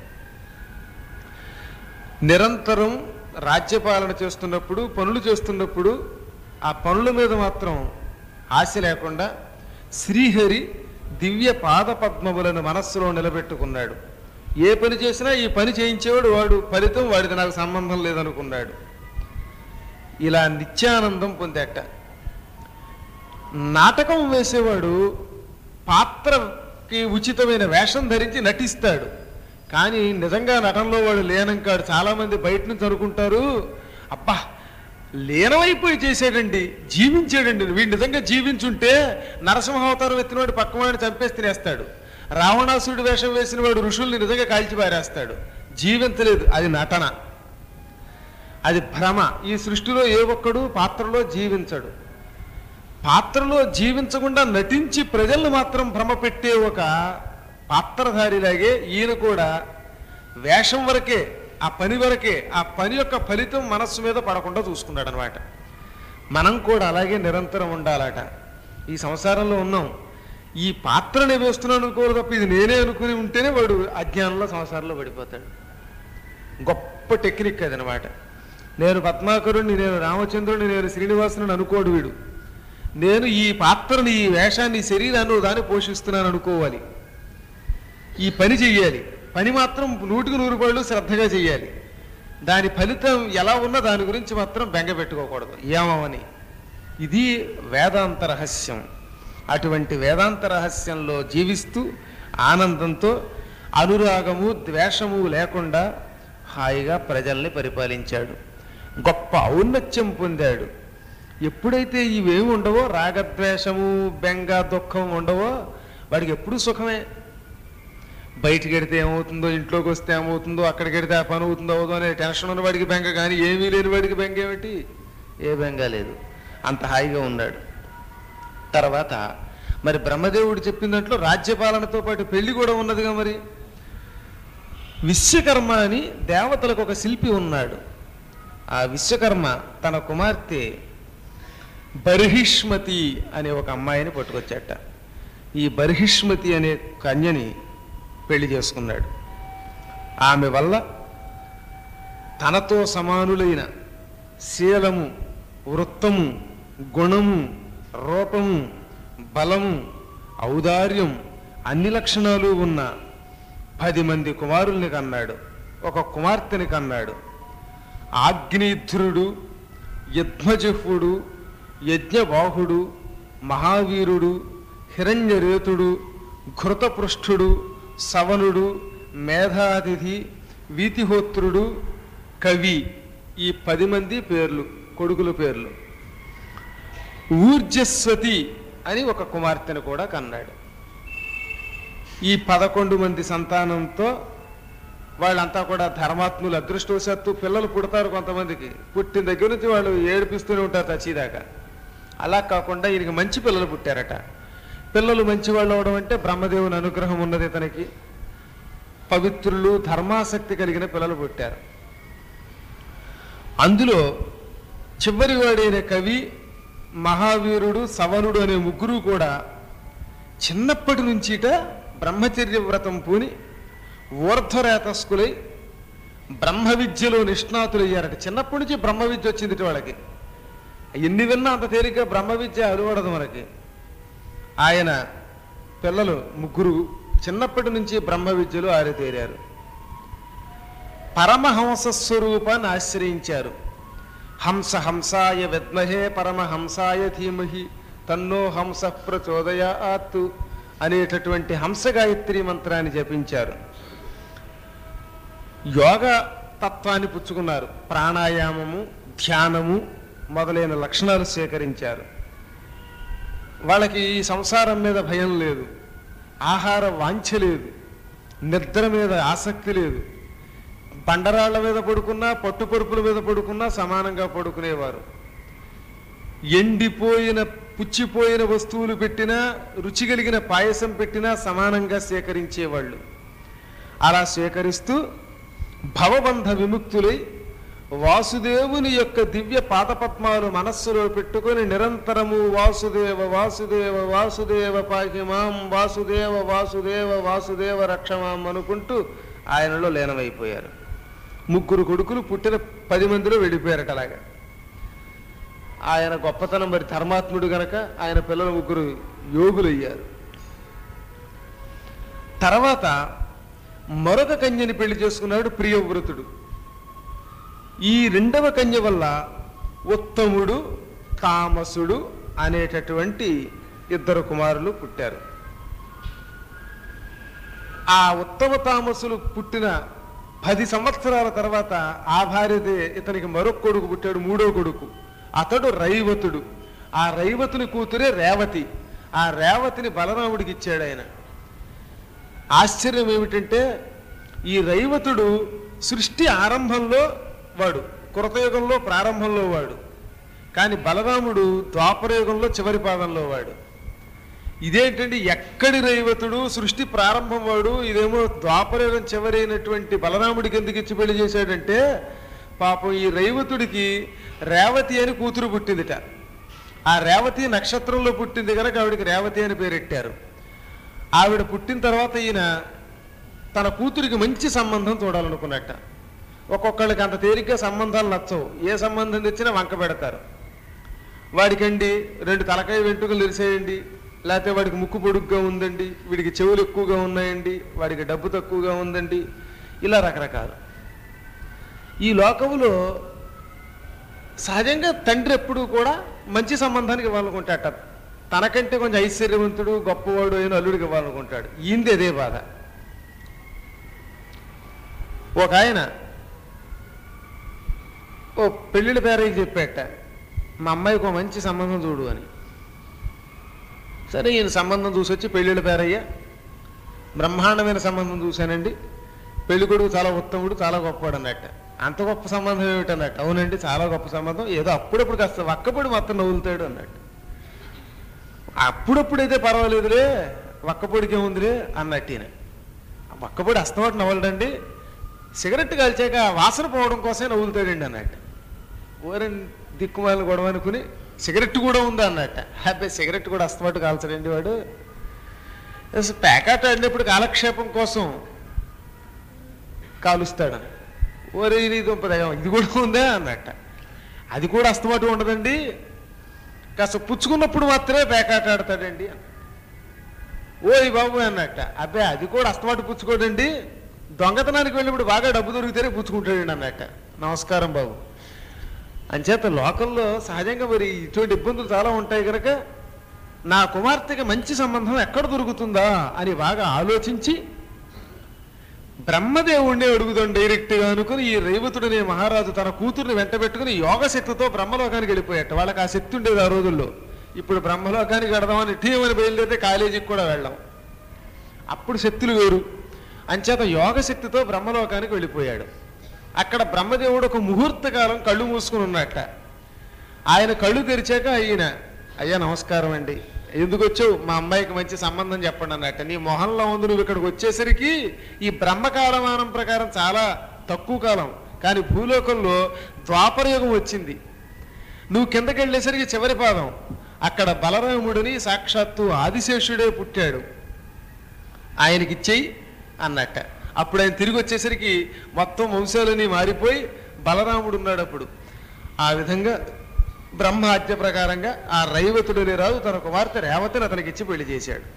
నిరంతరం రాజ్యపాలన చేస్తున్నప్పుడు పనులు చేస్తున్నప్పుడు ఆ పనుల మీద మాత్రం ఆశ లేకుండా శ్రీహరి దివ్య పాద పద్మములను మనస్సులో నిలబెట్టుకున్నాడు ఏ పని చేసినా ఈ పని చేయించేవాడు వాడు ఫలితం వాడిది నాకు సంబంధం లేదనుకున్నాడు ఇలా నిత్యానందం పొందాట నాటకం వేసేవాడు పాత్రకి ఉచితమైన వేషం ధరించి నటిస్తాడు కానీ నిజంగా నటనలో వాడు లేనంకాడు చాలామంది బయట నుంచి అనుకుంటారు అబ్బా లీనమైపోయి చేసాడండి జీవించాడండి వీడు నిజంగా జీవించుంటే నరసింహావతారం ఎత్తినవాడు పక్కవాడిని చంపేసి తినేస్తాడు రావణాసురుడి వేషం వేసిన వాడు ఋషుల్ని నిజంగా కాల్చి పారేస్తాడు జీవించలేదు అది నటన అది భ్రమ ఈ సృష్టిలో ఏ ఒక్కడు పాత్రలో జీవించడు పాత్రలో జీవించకుండా నటించి ప్రజల్ని మాత్రం భ్రమ పెట్టే ఒక పాత్రధారిలాగే ఈయన కూడా వేషం వరకే ఆ పని వరకే ఆ పని యొక్క ఫలితం మనస్సు మీద పడకుండా చూసుకున్నాడు అనమాట మనం కూడా అలాగే నిరంతరం ఉండాలట ఈ సంసారంలో ఉన్నాం ఈ పాత్రనే వేస్తున్నాను అనుకోరు తప్ప ఇది నేనే అనుకుని ఉంటేనే వాడు అజ్ఞానంలో సంసారంలో పడిపోతాడు గొప్ప టెక్నిక్ అదనమాట నేను పద్మాకరుణ్ణి నేను రామచంద్రుడిని నేను శ్రీనివాసుని అనుకోడు వీడు నేను ఈ పాత్రని ఈ వేషాన్ని ఈ శరీరాన్ని దాన్ని పోషిస్తున్నాను అనుకోవాలి ఈ పని చెయ్యాలి పని మాత్రం నూటికి నూరు పళ్ళు శ్రద్ధగా చెయ్యాలి దాని ఫలితం ఎలా ఉన్నా దాని గురించి మాత్రం బెంగ పెట్టుకోకూడదు ఏమని ఇది వేదాంత రహస్యం అటువంటి వేదాంత రహస్యంలో జీవిస్తూ ఆనందంతో అనురాగము ద్వేషము లేకుండా హాయిగా ప్రజల్ని పరిపాలించాడు గొప్ప ఔన్నత్యం పొందాడు ఎప్పుడైతే ఇవేమి ఉండవో రాగద్వేషము బెంగ దుఃఖం ఉండవో వాడికి ఎప్పుడు సుఖమే బయటికి వెడితే ఏమవుతుందో ఇంట్లోకి వస్తే ఏమవుతుందో అక్కడికి వెడితే ఆ పని అవుతుందో అవుతుందో అనే టెన్షన్ ఉన్న వాడికి బెంగ కానీ ఏమీ లేని వాడికి బెంగ ఏమిటి ఏ బెంగ లేదు అంత హాయిగా ఉన్నాడు తర్వాత మరి బ్రహ్మదేవుడు చెప్పిన దాంట్లో రాజ్యపాలనతో పాటు పెళ్లి కూడా ఉన్నదిగా మరి విశ్వకర్మ అని దేవతలకు ఒక శిల్పి ఉన్నాడు ఆ విశ్వకర్మ తన కుమార్తె బర్హిష్మతి అనే ఒక అమ్మాయిని పట్టుకొచ్చాట ఈ బర్హిష్మతి అనే కన్యని పెళ్లి చేసుకున్నాడు ఆమె వల్ల తనతో సమానులైన శీలము వృత్తము గుణము రూపము బలము ఔదార్యం అన్ని లక్షణాలు ఉన్న పది మంది కుమారుల్ని కన్నాడు ఒక కుమార్తెని కన్నాడు ఆగ్నేధ్రుడు యద్మజహుడు యజ్ఞబాహుడు మహావీరుడు హిరణ్యరేతుడు ఘృతపృష్ఠుడు సవనుడు మేధాతిథి వీతిహోత్రుడు కవి ఈ పది మంది పేర్లు కొడుకుల పేర్లు ఊర్జస్వతి అని ఒక కుమార్తెను కూడా కన్నాడు ఈ పదకొండు మంది సంతానంతో వాళ్ళంతా కూడా ధర్మాత్ములు అదృష్టవశాత్తు పిల్లలు పుడతారు కొంతమందికి పుట్టిన దగ్గర నుంచి వాళ్ళు ఏడిపిస్తూనే ఉంటారు చచ్చిదాకా అలా కాకుండా ఈయనకి మంచి పిల్లలు పుట్టారట పిల్లలు మంచివాళ్ళు అవడం అంటే బ్రహ్మదేవుని అనుగ్రహం ఉన్నది తనకి పవిత్రులు ధర్మాసక్తి కలిగిన పిల్లలు పుట్టారు అందులో చివరి వాడైన కవి మహావీరుడు సవనుడు అనే ముగ్గురు కూడా చిన్నప్పటి నుంచిట బ్రహ్మచర్య వ్రతం పూని ఊర్ధ్వరేతస్కులై బ్రహ్మ విద్యలో నిష్ణాతులయ్యారట చిన్నప్పటి నుంచి బ్రహ్మ విద్య వచ్చింది వాళ్ళకి ఎన్ని విన్నా అంత తేలిక బ్రహ్మ విద్య అలవడదు మనకి ఆయన పిల్లలు ముగ్గురు చిన్నప్పటి నుంచి బ్రహ్మ విద్యలో ఆరితేరారు పరమహంస స్వరూపాన్ని ఆశ్రయించారు హంస హంసాయ విద్మహే పరమహంసాయ ధీమహి తన్నో హంస ప్రచోదయాత్ అనేటటువంటి హంస గాయత్రి మంత్రాన్ని జపించారు యోగ తత్వాన్ని పుచ్చుకున్నారు ప్రాణాయామము ధ్యానము మొదలైన లక్షణాలు స్వీకరించారు వాళ్ళకి ఈ సంసారం మీద భయం లేదు ఆహార వాంఛ లేదు నిద్ర మీద ఆసక్తి లేదు బండరాళ్ల మీద పడుకున్నా పట్టుపరుపుల మీద పడుకున్నా సమానంగా పడుకునేవారు ఎండిపోయిన పుచ్చిపోయిన వస్తువులు పెట్టినా రుచి కలిగిన పాయసం పెట్టినా సమానంగా స్వీకరించేవాళ్ళు అలా స్వీకరిస్తూ భవబంధ విముక్తులై వాసుదేవుని యొక్క దివ్య పాదపద్మాలు మనస్సులో పెట్టుకొని నిరంతరము వాసుదేవ వాసుదేవ వాసుదేవ పాహిమాం వాసుదేవ వాసుదేవ వాసుదేవ రక్షమాం అనుకుంటూ ఆయనలో లీనమైపోయారు ముగ్గురు కొడుకులు పుట్టిన పది మందిలో వెళ్ళిపోయారట అలాగా ఆయన గొప్పతనం మరి ధర్మాత్ముడు గనక ఆయన పిల్లలు ముగ్గురు యోగులయ్యారు తర్వాత మరొక కన్యని పెళ్లి చేసుకున్నాడు ప్రియవ్రతుడు ఈ రెండవ కన్య వల్ల ఉత్తముడు తామసుడు అనేటటువంటి ఇద్దరు కుమారులు పుట్టారు ఆ ఉత్తమ తామసులు పుట్టిన పది సంవత్సరాల తర్వాత ఆ భార్యదే ఇతనికి మరొక కొడుకు పుట్టాడు మూడో కొడుకు అతడు రైవతుడు ఆ రైవతుని కూతురే రేవతి ఆ రేవతిని బలరాముడికి ఇచ్చాడు ఆయన ఆశ్చర్యం ఏమిటంటే ఈ రైవతుడు సృష్టి ఆరంభంలో వాడు కృతయుగంలో ప్రారంభంలో వాడు కానీ బలరాముడు ద్వాపరయుగంలో చివరి పాదంలో వాడు ఇదేంటండి ఎక్కడి రైవతుడు సృష్టి ప్రారంభం వాడు ఇదేమో ద్వాపరయుగం చివరైనటువంటి బలరాముడికి ఎందుకు ఇచ్చి పెళ్లి చేశాడంటే పాపం ఈ రైవతుడికి రేవతి అని కూతురు పుట్టిందిట ఆ రేవతి నక్షత్రంలో పుట్టింది కనుక ఆవిడికి రేవతి అని పేరెట్టారు ఆవిడ పుట్టిన తర్వాత ఈయన తన కూతురికి మంచి సంబంధం చూడాలనుకున్నట్ట ఒక్కొక్కళ్ళకి అంత తేలిగ్గా సంబంధాలు నచ్చవు ఏ సంబంధం తెచ్చినా వంక పెడతారు వాడికండి రెండు తలకాయ వెంట్రుకలు తెరిసేయండి లేకపోతే వాడికి ముక్కు పొడుగ్గా ఉందండి వీడికి చెవులు ఎక్కువగా ఉన్నాయండి వాడికి డబ్బు తక్కువగా ఉందండి ఇలా రకరకాలు ఈ లోకములో సహజంగా తండ్రి ఎప్పుడూ కూడా మంచి సంబంధానికి ఇవ్వాలనుకుంటాట తనకంటే కొంచెం ఐశ్వర్యవంతుడు గొప్పవాడు అయిన అల్లుడికి ఇవ్వాలనుకుంటాడు ఈంది అదే బాధ ఒక ఆయన ఓ పెళ్ళిళ్ళ పేరయ్యకి చెప్పాట మా అమ్మాయికి ఒక మంచి సంబంధం చూడు అని సరే ఈయన సంబంధం చూసి వచ్చి పెళ్ళిళ్ళ పేరయ్య బ్రహ్మాండమైన సంబంధం చూశానండి పెళ్లి కొడుకు చాలా ఉత్తముడు చాలా గొప్పవాడు అన్నట్ట అంత గొప్ప సంబంధం ఏమిటన్నట్టు అవునండి చాలా గొప్ప సంబంధం ఏదో అప్పుడప్పుడు కాస్త ఒక్కపొడి మొత్తం నవ్వులుతాడు అన్నట్టు అప్పుడప్పుడైతే పర్వాలేదులే ఒక్కపొడికే ఉందిలే అన్నట్టు ఈయన. ఆ ఒక్కపొడి అస్తమాటు నవ్వలండి సిగరెట్ కాల్చాక ఆ వాసన పోవడం కోసమే నవ్వులుతాడండి అన్నట్టు ఓరని దిక్కుమాలిన గొడవ అనుకుని సిగరెట్ కూడా ఉందా అన్నట్ట హ్యాపీ సిగరెట్ కూడా అస్తమాటు కాల్చడండి వాడు అసలు ప్యాకెట్ ఆడినప్పుడు కాలక్షేపం కోసం కాలుస్తాడు ఓరే ఇది దుంపదగం ఇది కూడా ఉందా అన్నట్ట అది కూడా అస్తమాటు ఉండదండి కాస్త పుచ్చుకున్నప్పుడు మాత్రమే పేకాట ఆడతాడండి అన్న. ఓయ్ బాబు అన్నట్ట అబ్బాయి అది కూడా అస్తమాటు పుచ్చుకోడండి దొంగతనానికి వెళ్ళినప్పుడు బాగా డబ్బు దొరికితేనే పుచ్చుకుంటాడండి అన్నట్ట నమస్కారం బాబు అంచేత లోకల్లో సహజంగా మరి ఇటువంటి ఇబ్బందులు చాలా ఉంటాయి కనుక నా కుమార్తెకి మంచి సంబంధం ఎక్కడ దొరుకుతుందా అని బాగా ఆలోచించి బ్రహ్మదేవుణ్ణి అడుగుదాం డైరెక్ట్గా అనుకుని ఈ రేవతుడనే మహారాజు తన కూతుర్ని వెంట పెట్టుకుని యోగ శక్తితో బ్రహ్మలోకానికి వెళ్ళిపోయాట వాళ్ళకి ఆ శక్తి ఉండేది ఆ రోజుల్లో ఇప్పుడు బ్రహ్మలోకానికి వెడదామని టీమని బయలుదేరితే కాలేజీకి కూడా వెళ్ళాం అప్పుడు శక్తులు వేరు అంచేత యోగ శక్తితో బ్రహ్మలోకానికి వెళ్ళిపోయాడు అక్కడ బ్రహ్మదేవుడు ఒక ముహూర్త కాలం కళ్ళు మూసుకుని ఉన్నట్ట ఆయన కళ్ళు తెరిచాక ఈయన అయ్యా నమస్కారం అండి ఎందుకు వచ్చావు మా అమ్మాయికి మంచి సంబంధం చెప్పండి అన్నట్ట నీ మొహంలో ఉంది నువ్వు ఇక్కడికి వచ్చేసరికి ఈ బ్రహ్మకాలమానం ప్రకారం చాలా తక్కువ కాలం కానీ భూలోకంలో ద్వాపరయుగం వచ్చింది నువ్వు కిందకి వెళ్ళేసరికి చివరి పాదం అక్కడ బలరాముడిని సాక్షాత్తు ఆదిశేషుడే పుట్టాడు ఆయనకిచ్చేయి అన్నట్ట అప్పుడు ఆయన తిరిగి వచ్చేసరికి మొత్తం వంశాలని మారిపోయి బలరాముడు ఉన్నాడు అప్పుడు ఆ విధంగా బ్రహ్మాజ్ఞ ప్రకారంగా ఆ రైవతుడని రాజు తన కుమార్తె రేవతిని అతనికి ఇచ్చి పెళ్లి చేశాడు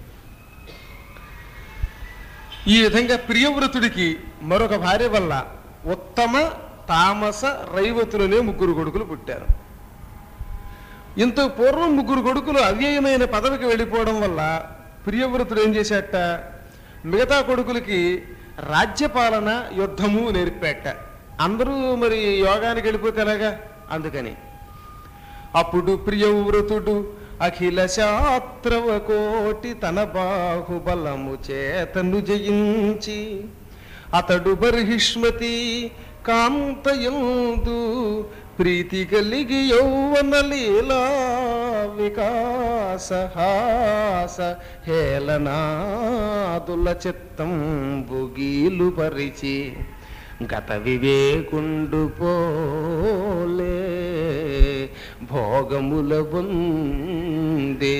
ఈ విధంగా ప్రియవ్రతుడికి మరొక భార్య వల్ల ఉత్తమ తామస రైవతులనే ముగ్గురు కొడుకులు పుట్టారు ఇంత పూర్వం ముగ్గురు కొడుకులు అవ్యయమైన పదవికి వెళ్ళిపోవడం వల్ల ప్రియవ్రతుడు ఏం చేశాట మిగతా కొడుకులకి రాజ్యపాలన యుద్ధము నేర్పాట అందరూ మరి యోగానికి వెళ్ళిపోతే ఎలాగా అందుకని అప్పుడు ప్రియవ్రతుడు అఖిల శాస్త్రవ కోటి తన బాహుబలము చేతను జయించి అతడు బర్హిష్మతి కాంతయందు ప్రీతి కలిగి యౌవన లీలా వికాస హాస హేళనాదుల చిత్తం బుగీలు పరిచి గత వివేకుండు పోలే భోగముల బొందే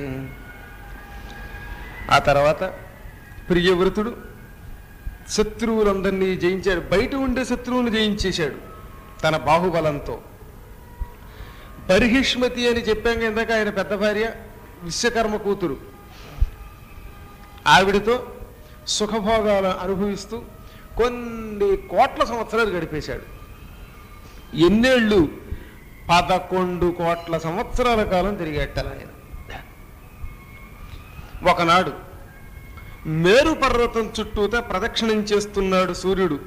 ఆ తర్వాత ప్రియవ్రతుడు శత్రువులందరినీ జయించాడు బయట ఉండే శత్రువుని జయించేశాడు తన బాహుబలంతో బర్హిష్మతి అని చెప్పాం ఇందాక ఆయన పెద్ద భార్య విశ్వకర్మ కూతురు ఆవిడతో సుఖభోగాలు అనుభవిస్తూ కొన్ని కోట్ల సంవత్సరాలు గడిపేశాడు ఎన్నేళ్ళు పదకొండు కోట్ల సంవత్సరాల కాలం తిరిగేట్టాలి ఆయన ఒకనాడు మేరు పర్వతం చుట్టూతా ప్రదక్షిణం చేస్తున్నాడు సూర్యుడు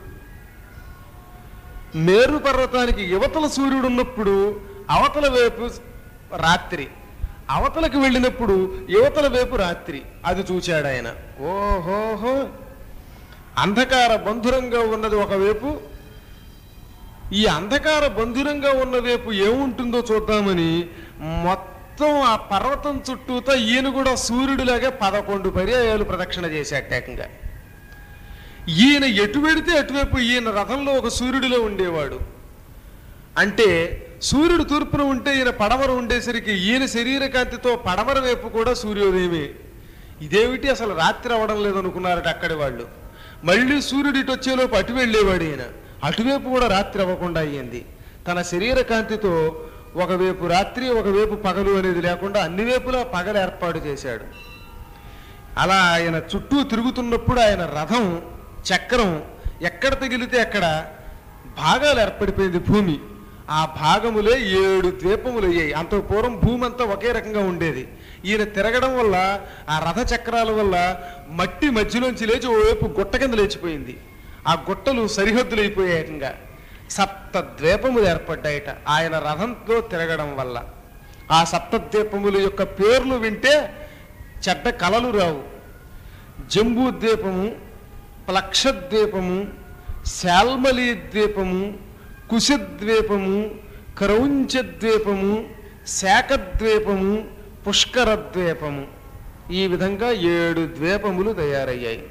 మేరు పర్వతానికి యువతల సూర్యుడు ఉన్నప్పుడు అవతల వైపు రాత్రి అవతలకు వెళ్ళినప్పుడు యువతల వైపు రాత్రి అది చూశాడు ఆయన ఓహోహో అంధకార బంధురంగా ఉన్నది ఒకవైపు ఈ అంధకార బంధురంగా ఉన్న వైపు ఏముంటుందో చూద్దామని మొత్తం ఆ పర్వతం చుట్టూతో ఈయన కూడా సూర్యుడిలాగే పదకొండు పర్యాయాలు ప్రదక్షిణ చేశాట ఏకంగా ఈయన ఎటు వెడితే అటువైపు ఈయన రథంలో ఒక సూర్యుడిలో ఉండేవాడు అంటే సూర్యుడు తూర్పున ఉంటే ఈయన పడమర ఉండేసరికి ఈయన శరీర కాంతితో పడమర వైపు కూడా సూర్యోదయమే ఇదేమిటి అసలు రాత్రి అవ్వడం లేదనుకున్నారట అక్కడి వాళ్ళు మళ్ళీ సూర్యుడు ఇటు వచ్చేలోపు అటు వెళ్ళేవాడు ఈయన అటువైపు కూడా రాత్రి అవ్వకుండా అయ్యింది తన శరీర కాంతితో ఒకవైపు రాత్రి ఒకవైపు పగలు అనేది లేకుండా అన్ని వైపులా పగలు ఏర్పాటు చేశాడు అలా ఆయన చుట్టూ తిరుగుతున్నప్పుడు ఆయన రథం చక్రం ఎక్కడ తగిలితే అక్కడ భాగాలు ఏర్పడిపోయింది భూమి ఆ భాగములే ఏడు ద్వీపములు అయ్యాయి అంత పూర్వం భూమి అంతా ఒకే రకంగా ఉండేది ఈయన తిరగడం వల్ల ఆ రథ చక్రాల వల్ల మట్టి మధ్యలోంచి లేచి ఓవైపు గుట్ట కింద లేచిపోయింది ఆ గుట్టలు సరిహద్దులు అయిపోయాయి ఏకంగా సప్త ద్వీపములు ఏర్పడ్డాయట ఆయన రథంతో తిరగడం వల్ల ఆ సప్త ద్వీపముల యొక్క పేర్లు వింటే చెడ్డ కలలు రావు జంబూ ద్వీపము ప్లక్షద్వీపము శాల్మలి ద్వీపము కుశద్వీపము క్రౌంచద్వీపము శాఖద్వీపము పుష్కర ద్వీపము ఈ విధంగా ఏడు ద్వీపములు తయారయ్యాయి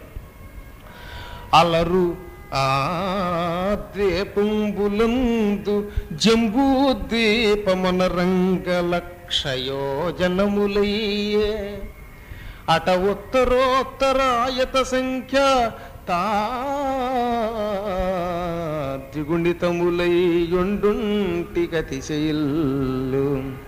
అలరు ఆ ద్వీపంబులందు జంబూ ద్వీపమన రంగ లక్షయోజనములయ్యే అట ఉత్తరోత్తరాయత సంఖ్య తా ద్విగుణితములై గతిశైల్లు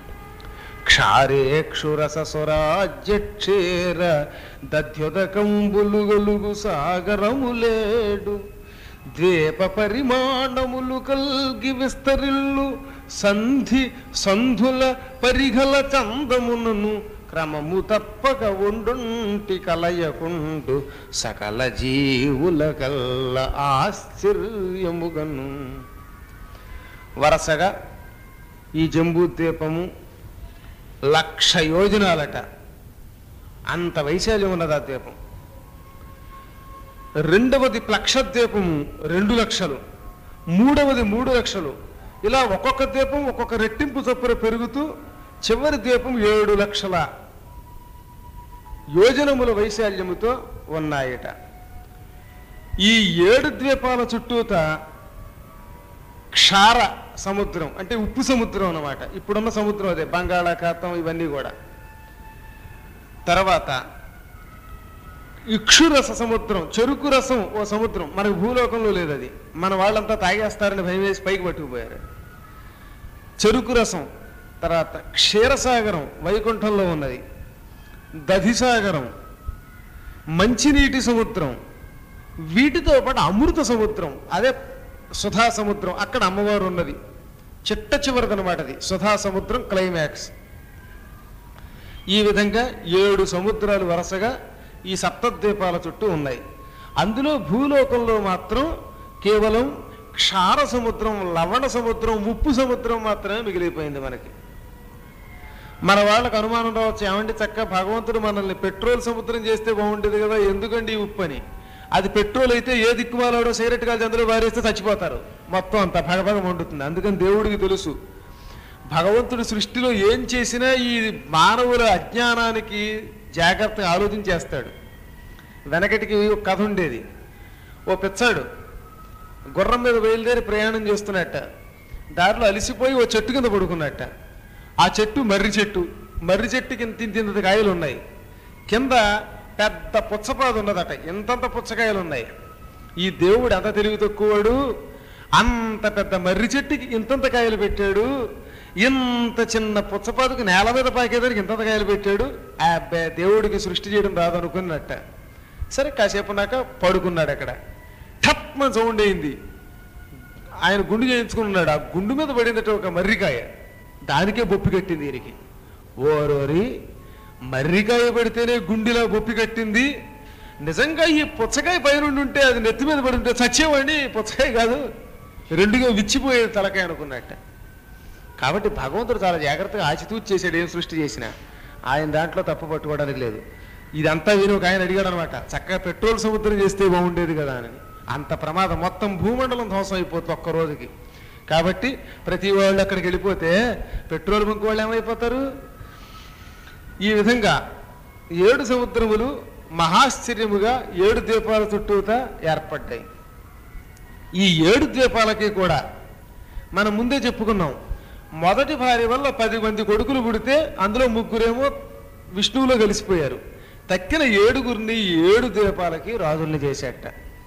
క్షారేక్షురససురాజ్యక్షేర దధ్యుదకంబులు గలుగు సాగరములేడు ద్వీప పరిమాణములు కల్గి విస్తరిల్లు సంధి సంధుల పరిఘల చందమును క్రమము తప్పక ఉండుంటి కలయకుండు సకల జీవుల కల్ల ఆశ్చర్యముగను వరసగా ఈ జంబూ ద్వీపము లక్ష యోజనాలట అంత వైశాల్యం ఉన్నది ఆ ద్వీపం రెండవది లక్ష ద్వీపము రెండు లక్షలు మూడవది మూడు లక్షలు ఇలా ఒక్కొక్క ద్వీపం ఒక్కొక్క రెట్టింపు చొప్పున పెరుగుతూ చివరి ద్వీపం ఏడు లక్షల యోజనముల వైశాల్యముతో ఉన్నాయట ఈ ఏడు ద్వీపాల చుట్టూత క్షార సముద్రం అంటే ఉప్పు సముద్రం అన్నమాట ఇప్పుడున్న సముద్రం అదే బంగాళాఖాతం ఇవన్నీ కూడా తర్వాత ఇక్షురస సముద్రం చెరుకు రసం ఓ సముద్రం మనకు భూలోకంలో లేదు అది మన వాళ్ళంతా తాగేస్తారని భయం వేసి పైకి పట్టుకుపోయారు చెరుకు రసం తర్వాత క్షీరసాగరం వైకుంఠంలో ఉన్నది దధిసాగరం మంచినీటి సముద్రం వీటితో పాటు అమృత సముద్రం అదే సుధా సముద్రం అక్కడ అమ్మవారు ఉన్నది చిట్ట చివరిదనమాట అది సుధా సముద్రం క్లైమాక్స్ ఈ విధంగా ఏడు సముద్రాలు వరుసగా ఈ సప్తద్వీపాల చుట్టూ ఉన్నాయి అందులో భూలోకంలో మాత్రం కేవలం క్షార సముద్రం లవణ సముద్రం ఉప్పు సముద్రం మాత్రమే మిగిలిపోయింది మనకి మన వాళ్ళకు అనుమానం రావచ్చు ఏమంటే చక్క భగవంతుడు మనల్ని పెట్రోల్ సముద్రం చేస్తే బాగుండేది కదా ఎందుకండి ఈ ఉప్పు అని అది పెట్రోల్ అయితే ఏ దిక్కుమాలాడో సిగరెట్ కాల్చి అందులో వారేస్తే చచ్చిపోతారు మొత్తం అంతా భగభగం వండుతుంది అందుకని దేవుడికి తెలుసు భగవంతుడి సృష్టిలో ఏం చేసినా ఈ మానవుల అజ్ఞానానికి జాగ్రత్తగా ఆలోచించేస్తాడు వెనకటికి ఒక కథ ఉండేది ఓ పిచ్చాడు గుర్రం మీద బయలుదేరి ప్రయాణం చేస్తున్నట్ట దారిలో అలిసిపోయి ఓ చెట్టు కింద పడుకున్నట్ట ఆ చెట్టు మర్రి చెట్టు మర్రి చెట్టుకి ఇంత ఇంత ఇంత కాయలు ఉన్నాయి కింద పెద్ద పుచ్చపాదు ఉన్నదట ఇంతంత పుచ్చకాయలు ఉన్నాయి ఈ దేవుడు ఎంత తెలివి తక్కువవాడు అంత పెద్ద మర్రి చెట్టుకి ఇంతంత కాయలు పెట్టాడు ఇంత చిన్న పుచ్చపాదుకు నేల మీద పాకేదానికి ఇంతంత కాయలు పెట్టాడు అబ్బే దేవుడికి సృష్టి చేయడం రాదనుకున్నట్ట సరే కాసేపు నాక పడుకున్నాడు అక్కడ టప్మ సౌండ్ అయింది ఆయన గుండు చేయించుకున్నాడు ఆ గుండు మీద పడిందట ఒక మర్రికాయ దానికే బొప్పి కట్టింది ఈయనకి ఓరోరి మర్రికాయ పడితేనే గుండెలా బొప్పి కట్టింది నిజంగా ఈ పుచ్చకాయ పైనుండి ఉంటే అది నెత్తి మీద పడి ఉంటే చచ్చేవాడిని పుచ్చకాయ కాదు రెండుగా విచ్చిపోయేది తలకాయ అనుకున్నట్ట కాబట్టి భగవంతుడు చాలా జాగ్రత్తగా ఆచితూచి చేశాడు ఏం సృష్టి చేసినా ఆయన దాంట్లో తప్పు పట్టుకోవడానికి లేదు ఇదంతా విని ఒక ఆయన అడిగాడు అనమాట చక్కగా పెట్రోల్ సముద్రం చేస్తే బాగుండేది కదా అని అంత ప్రమాదం మొత్తం భూమండలం ధ్వంసం అయిపోతుంది ఒక్క రోజుకి కాబట్టి ప్రతి వాళ్ళు అక్కడికి వెళ్ళిపోతే పెట్రోల్ బంక్ వాళ్ళు ఏమైపోతారు ఈ విధంగా ఏడు సముద్రములు మహాశ్చర్యముగా ఏడు ద్వీపాల చుట్టూతా ఏర్పడ్డాయి ఈ ఏడు ద్వీపాలకి కూడా మనం ముందే చెప్పుకున్నాం మొదటి భార్య వల్ల పది మంది కొడుకులు పుడితే అందులో ముగ్గురేమో విష్ణువులో కలిసిపోయారు తక్కిన ఏడుగురిని ఈ ఏడు ద్వీపాలకి రాజుల్ని చేసేట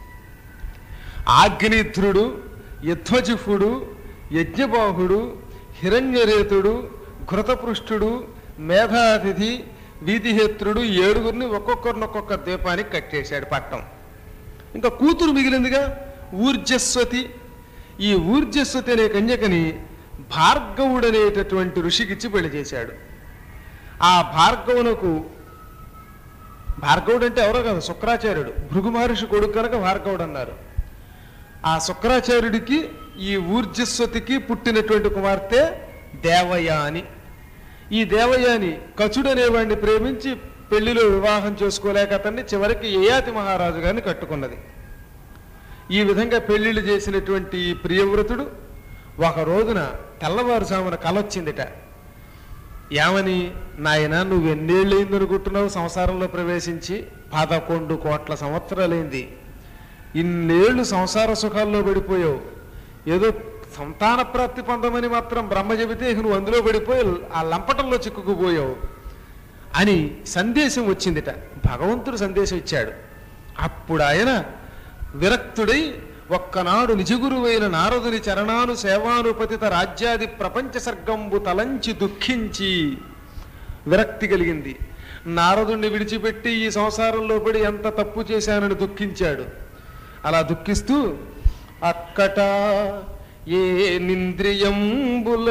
ఆగ్నేధ్రుడు యధ్వజిహుడు యజ్ఞబాహుడు హిరణ్యరేతుడు ఘృతపృష్ఠుడు మేధాతిథి వీధిహేత్రుడు ఏడుగురిని ఒక్కొక్కరిని ఒక్కొక్క ద్వీపానికి కట్టేశాడు పట్టం ఇంకా కూతురు మిగిలిందిగా ఊర్జస్వతి ఈ ఊర్జస్వతి అనే కన్యకని భార్గవుడు అనేటటువంటి ఋషికిచ్చి పెళ్లి చేశాడు ఆ భార్గవునకు భార్గవుడు అంటే ఎవరో కాదు శుక్రాచార్యుడు భృగు మహర్షి కొడుకు కనుక భార్గవుడు అన్నారు ఆ శుక్రాచార్యుడికి ఈ ఊర్జస్వతికి పుట్టినటువంటి కుమార్తె దేవయాని ఈ దేవయాని కచుడు అనేవాడిని ప్రేమించి పెళ్లిలో వివాహం చేసుకోలేక అతన్ని చివరికి యయాతి మహారాజు గారిని కట్టుకున్నది ఈ విధంగా పెళ్లిళ్ళు చేసినటువంటి ఈ ప్రియవ్రతుడు ఒక రోజున తెల్లవారుజామున కలొచ్చిందిట ఏమని నాయన నువ్వు ఎన్నేళ్ళయింది అనుకుంటున్నావు సంసారంలో ప్రవేశించి పదకొండు కోట్ల సంవత్సరాలైంది ఇన్నేళ్ళు సంసార సుఖాల్లో పడిపోయావు ఏదో సంతాన ప్రాప్తి పొందమని మాత్రం బ్రహ్మ చెబితే ఇక నువ్వు అందులో పడిపోయి ఆ లంపటంలో చిక్కుకుపోయావు అని సందేశం వచ్చిందిట భగవంతుడు సందేశం ఇచ్చాడు అప్పుడు ఆయన విరక్తుడై ఒక్కనాడు నిజగురువైన నారదుని చరణాను సేవానుపతిత రాజ్యాది ప్రపంచ సర్గంబు తలంచి దుఃఖించి విరక్తి కలిగింది నారదుణ్ణి విడిచిపెట్టి ఈ సంసారంలో పడి ఎంత తప్పు చేశానని దుఃఖించాడు అలా దుఃఖిస్తూ అక్కట ఏ నింద్రియంబుల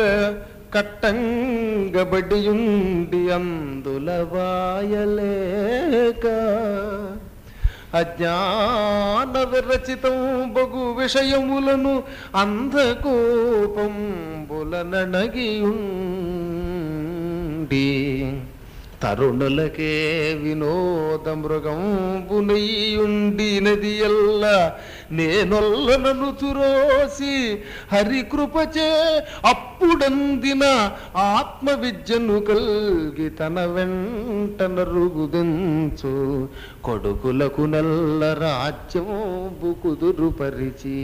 కట్టంగబడియుండి అందుల వాయలేక అజ్ఞాన విరచితం బగు విషయములను అంధకోపంబుల నణగియుండి తరుణులకే వినోద మృగంబునయ్యుండి నది ఎల్ల నేనొల్లనను తురోసి హరికృపచే అప్పుడందిన ఆత్మ విద్యను కల్గి తన వెంట నరుగుదెంచు కొడుకులకు నల్ల రాజ్యము కుదురు పరిచి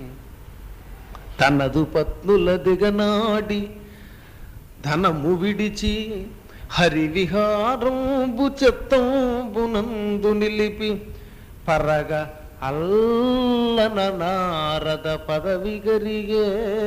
తనదు పత్నుల దిగనాడి ధనము విడిచి హరి విహారంబు చెత్తంబునందు నిలిపి పరగ అల్లన నారద పదవి గరిగే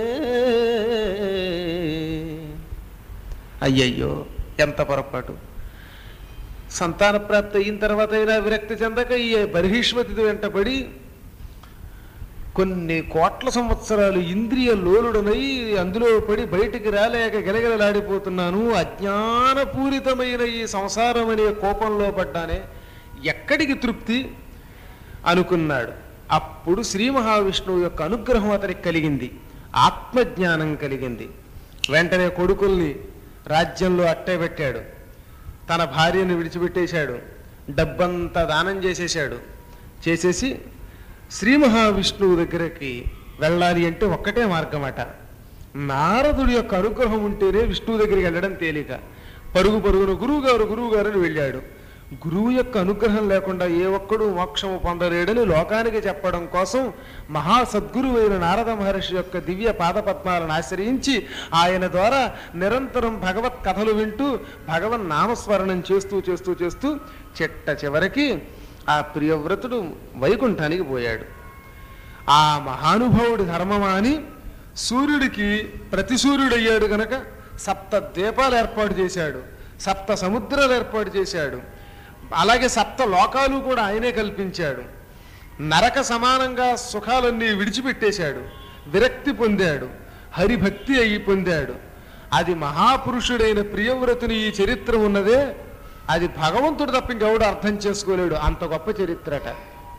అయ్యయ్యో ఎంత పొరపాటు సంతాన ప్రాప్తి అయిన తర్వాత అయినా విరక్తి చెందక ఈ బర్హిష్మతి వెంటబడి కొన్ని కోట్ల సంవత్సరాలు ఇంద్రియ లోలుడనై అందులో పడి బయటికి రాలేక గెలగెలలాడిపోతున్నాను అజ్ఞానపూరితమైన ఈ సంసారం అనే కోపంలో పడ్డానే ఎక్కడికి తృప్తి అనుకున్నాడు అప్పుడు శ్రీ మహావిష్ణువు యొక్క అనుగ్రహం అతనికి కలిగింది ఆత్మజ్ఞానం కలిగింది వెంటనే కొడుకుల్ని రాజ్యంలో అట్టే పెట్టాడు తన భార్యను విడిచిపెట్టేశాడు డబ్బంతా దానం చేసేశాడు చేసేసి శ్రీ మహావిష్ణువు దగ్గరికి వెళ్ళాలి అంటే ఒక్కటే మార్గమట నారదుడి యొక్క అనుగ్రహం ఉంటేనే విష్ణువు దగ్గరికి వెళ్ళడం తేలిక పరుగు పరుగున గురువు గారు గురువు గారు అని వెళ్ళాడు గురువు యొక్క అనుగ్రహం లేకుండా ఏ ఒక్కడు మోక్షము పొందలేడని లోకానికి చెప్పడం కోసం మహాసద్గురువైన నారద మహర్షి యొక్క దివ్య పాదపద్మాలను ఆశ్రయించి ఆయన ద్వారా నిరంతరం భగవత్ కథలు వింటూ భగవన్ నామస్మరణం చేస్తూ చేస్తూ చేస్తూ చిట్ట చివరికి ఆ ప్రియవ్రతుడు వైకుంఠానికి పోయాడు ఆ మహానుభావుడి ధర్మమా అని సూర్యుడికి ప్రతి సూర్యుడు అయ్యాడు గనక సప్త ద్వీపాలు ఏర్పాటు చేశాడు సప్త సముద్రాలు ఏర్పాటు చేశాడు అలాగే సప్త లోకాలు కూడా ఆయనే కల్పించాడు నరక సమానంగా సుఖాలన్నీ విడిచిపెట్టేశాడు విరక్తి పొందాడు హరిభక్తి అయి పొందాడు అది మహాపురుషుడైన ప్రియవ్రతుని ఈ చరిత్ర ఉన్నదే అది భగవంతుడు తప్ప ఇంకెవడు అర్థం చేసుకోలేడు అంత గొప్ప చరిత్రట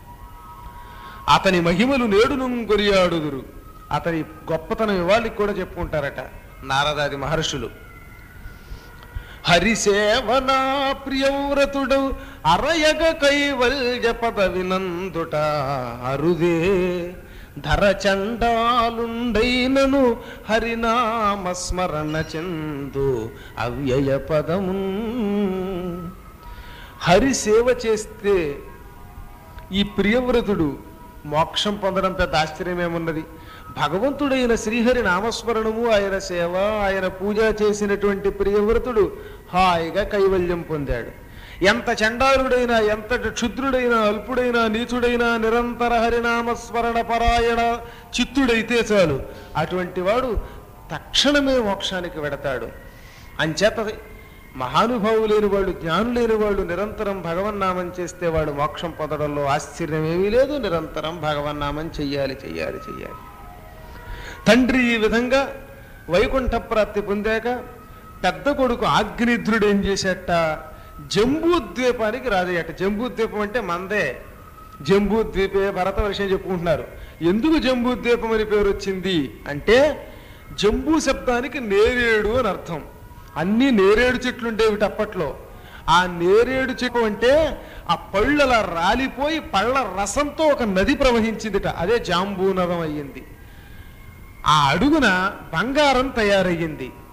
అతని మహిమలు నేడును కొరియాడుదురు అతని గొప్పతనం ఇవాళకి కూడా చెప్పుకుంటారట నారదాది మహర్షులు హరిసేవనా ప్రియవ్రతుడు అరయగ కైవల్య పదవినందుట అరుదే ధర చండాలుండైనను హరినామస్మరణ చెందు అవ్యయ పదము హరి సేవ చేస్తే ఈ ప్రియవ్రతుడు మోక్షం పొందడం పెద్ద ఆశ్చర్యమేమున్నది భగవంతుడైన శ్రీహరి నామస్మరణము ఆయన సేవ ఆయన పూజ చేసినటువంటి ప్రియవ్రతుడు హాయిగా కైవల్యం పొందాడు ఎంత చండాలుడైనా ఎంత క్షుద్రుడైనా అల్పుడైనా నీచుడైనా నిరంతర హరినామస్మరణ పరాయణ చిత్తుడైతే చాలు అటువంటి వాడు తక్షణమే మోక్షానికి వెడతాడు అంచేత మహానుభావులైన వాళ్ళు జ్ఞానులైన వాళ్ళు నిరంతరం భగవన్నామం చేస్తే వాడు మోక్షం పొందడంలో ఆశ్చర్యం ఏమీ లేదు నిరంతరం భగవన్నామం చెయ్యాలి చెయ్యాలి చెయ్యాలి తండ్రి ఈ విధంగా వైకుంఠ ప్రాప్తి పొందాక పెద్ద కొడుకు ఆగ్నిధ్రుడు ఏం చేశాట జంబూద్వీపానికి రాజయ్యట జంబూద్వీపం అంటే మందే జంబూద్వీపే భరత విషయం చెప్పుకుంటున్నారు ఎందుకు జంబూద్వీపం అని పేరు వచ్చింది అంటే జంబూ శబ్దానికి నేరేడు అని అర్థం అన్ని నేరేడు చెట్లు ఉండేవి అప్పట్లో ఆ నేరేడు చెట్టు అంటే ఆ పళ్ళు అలా రాలిపోయి పళ్ళ రసంతో ఒక నది ప్రవహించిందిట అదే జాంబూనదం అయ్యింది ఆ అడుగున బంగారం తయారయ్యింది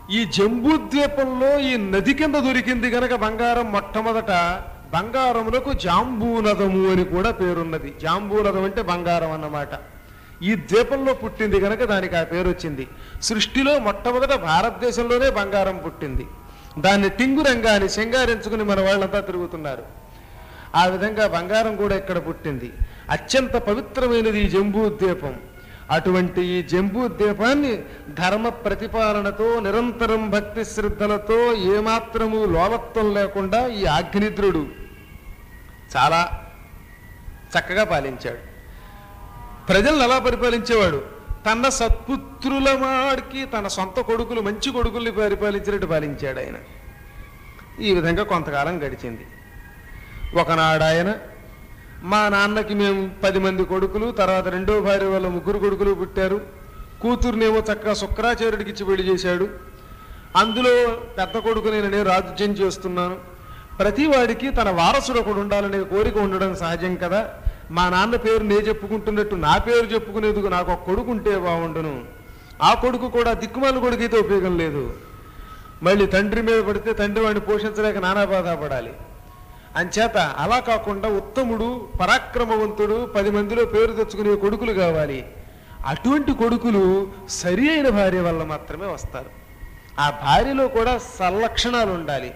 ఈ జంబూ ద్వీపంలో ఈ నది కింద దొరికింది గనక బంగారం మొట్టమొదట బంగారములకు జాంబూనదము అని కూడా పేరున్నది జాంబూనదం అంటే బంగారం అన్నమాట ఈ ద్వీపంలో పుట్టింది గనక దానికి ఆ పేరు వచ్చింది సృష్టిలో మొట్టమొదట భారతదేశంలోనే బంగారం పుట్టింది దాన్ని టింగురంగా అని సింగారించుకుని మన వాళ్ళంతా తిరుగుతున్నారు ఆ విధంగా బంగారం కూడా ఇక్కడ పుట్టింది అత్యంత పవిత్రమైనది ఈ జంబూ ద్వీపం అటువంటి ఈ జంబూ ద్వీపాన్ని ధర్మ ప్రతిపాలనతో నిరంతరం భక్తి శ్రద్ధలతో ఏమాత్రము లోలత్వం లేకుండా ఈ అగ్నిద్రుడు చాలా చక్కగా పాలించాడు ప్రజలను ఎలా పరిపాలించేవాడు తన సత్పుత్రుల మాడికి తన సొంత కొడుకులు మంచి కొడుకుల్ని పరిపాలించినట్టు పాలించాడు ఆయన ఈ విధంగా కొంతకాలం గడిచింది ఒకనాడు ఆయన మా నాన్నకి మేము పది మంది కొడుకులు తర్వాత రెండో భార్య వాళ్ళ ముగ్గురు కొడుకులు పుట్టారు కూతుర్నేమో చక్కగా శుక్రాచార్యుడికి ఇచ్చి పెళ్లి చేశాడు అందులో పెద్ద కొడుకు నేను నేను రాజ్యం చేస్తున్నాను ప్రతి వాడికి తన వారసుడు ఒకడు ఉండాలనే కోరిక ఉండడం సహజం కదా మా నాన్న పేరు నే చెప్పుకుంటున్నట్టు నా పేరు చెప్పుకునేందుకు నాకు ఒక కొడుకు ఉంటే బాగుండును ఆ కొడుకు కూడా దిక్కుమాల కొడుకు అయితే ఉపయోగం లేదు మళ్ళీ తండ్రి మీద పడితే తండ్రి వాడిని పోషించలేక నానా బాధ పడాలి అంచేత అలా కాకుండా ఉత్తముడు పరాక్రమవంతుడు పది మందిలో పేరు తెచ్చుకునే కొడుకులు కావాలి అటువంటి కొడుకులు సరి అయిన భార్య వల్ల మాత్రమే వస్తారు ఆ భార్యలో కూడా సల్లక్షణాలు ఉండాలి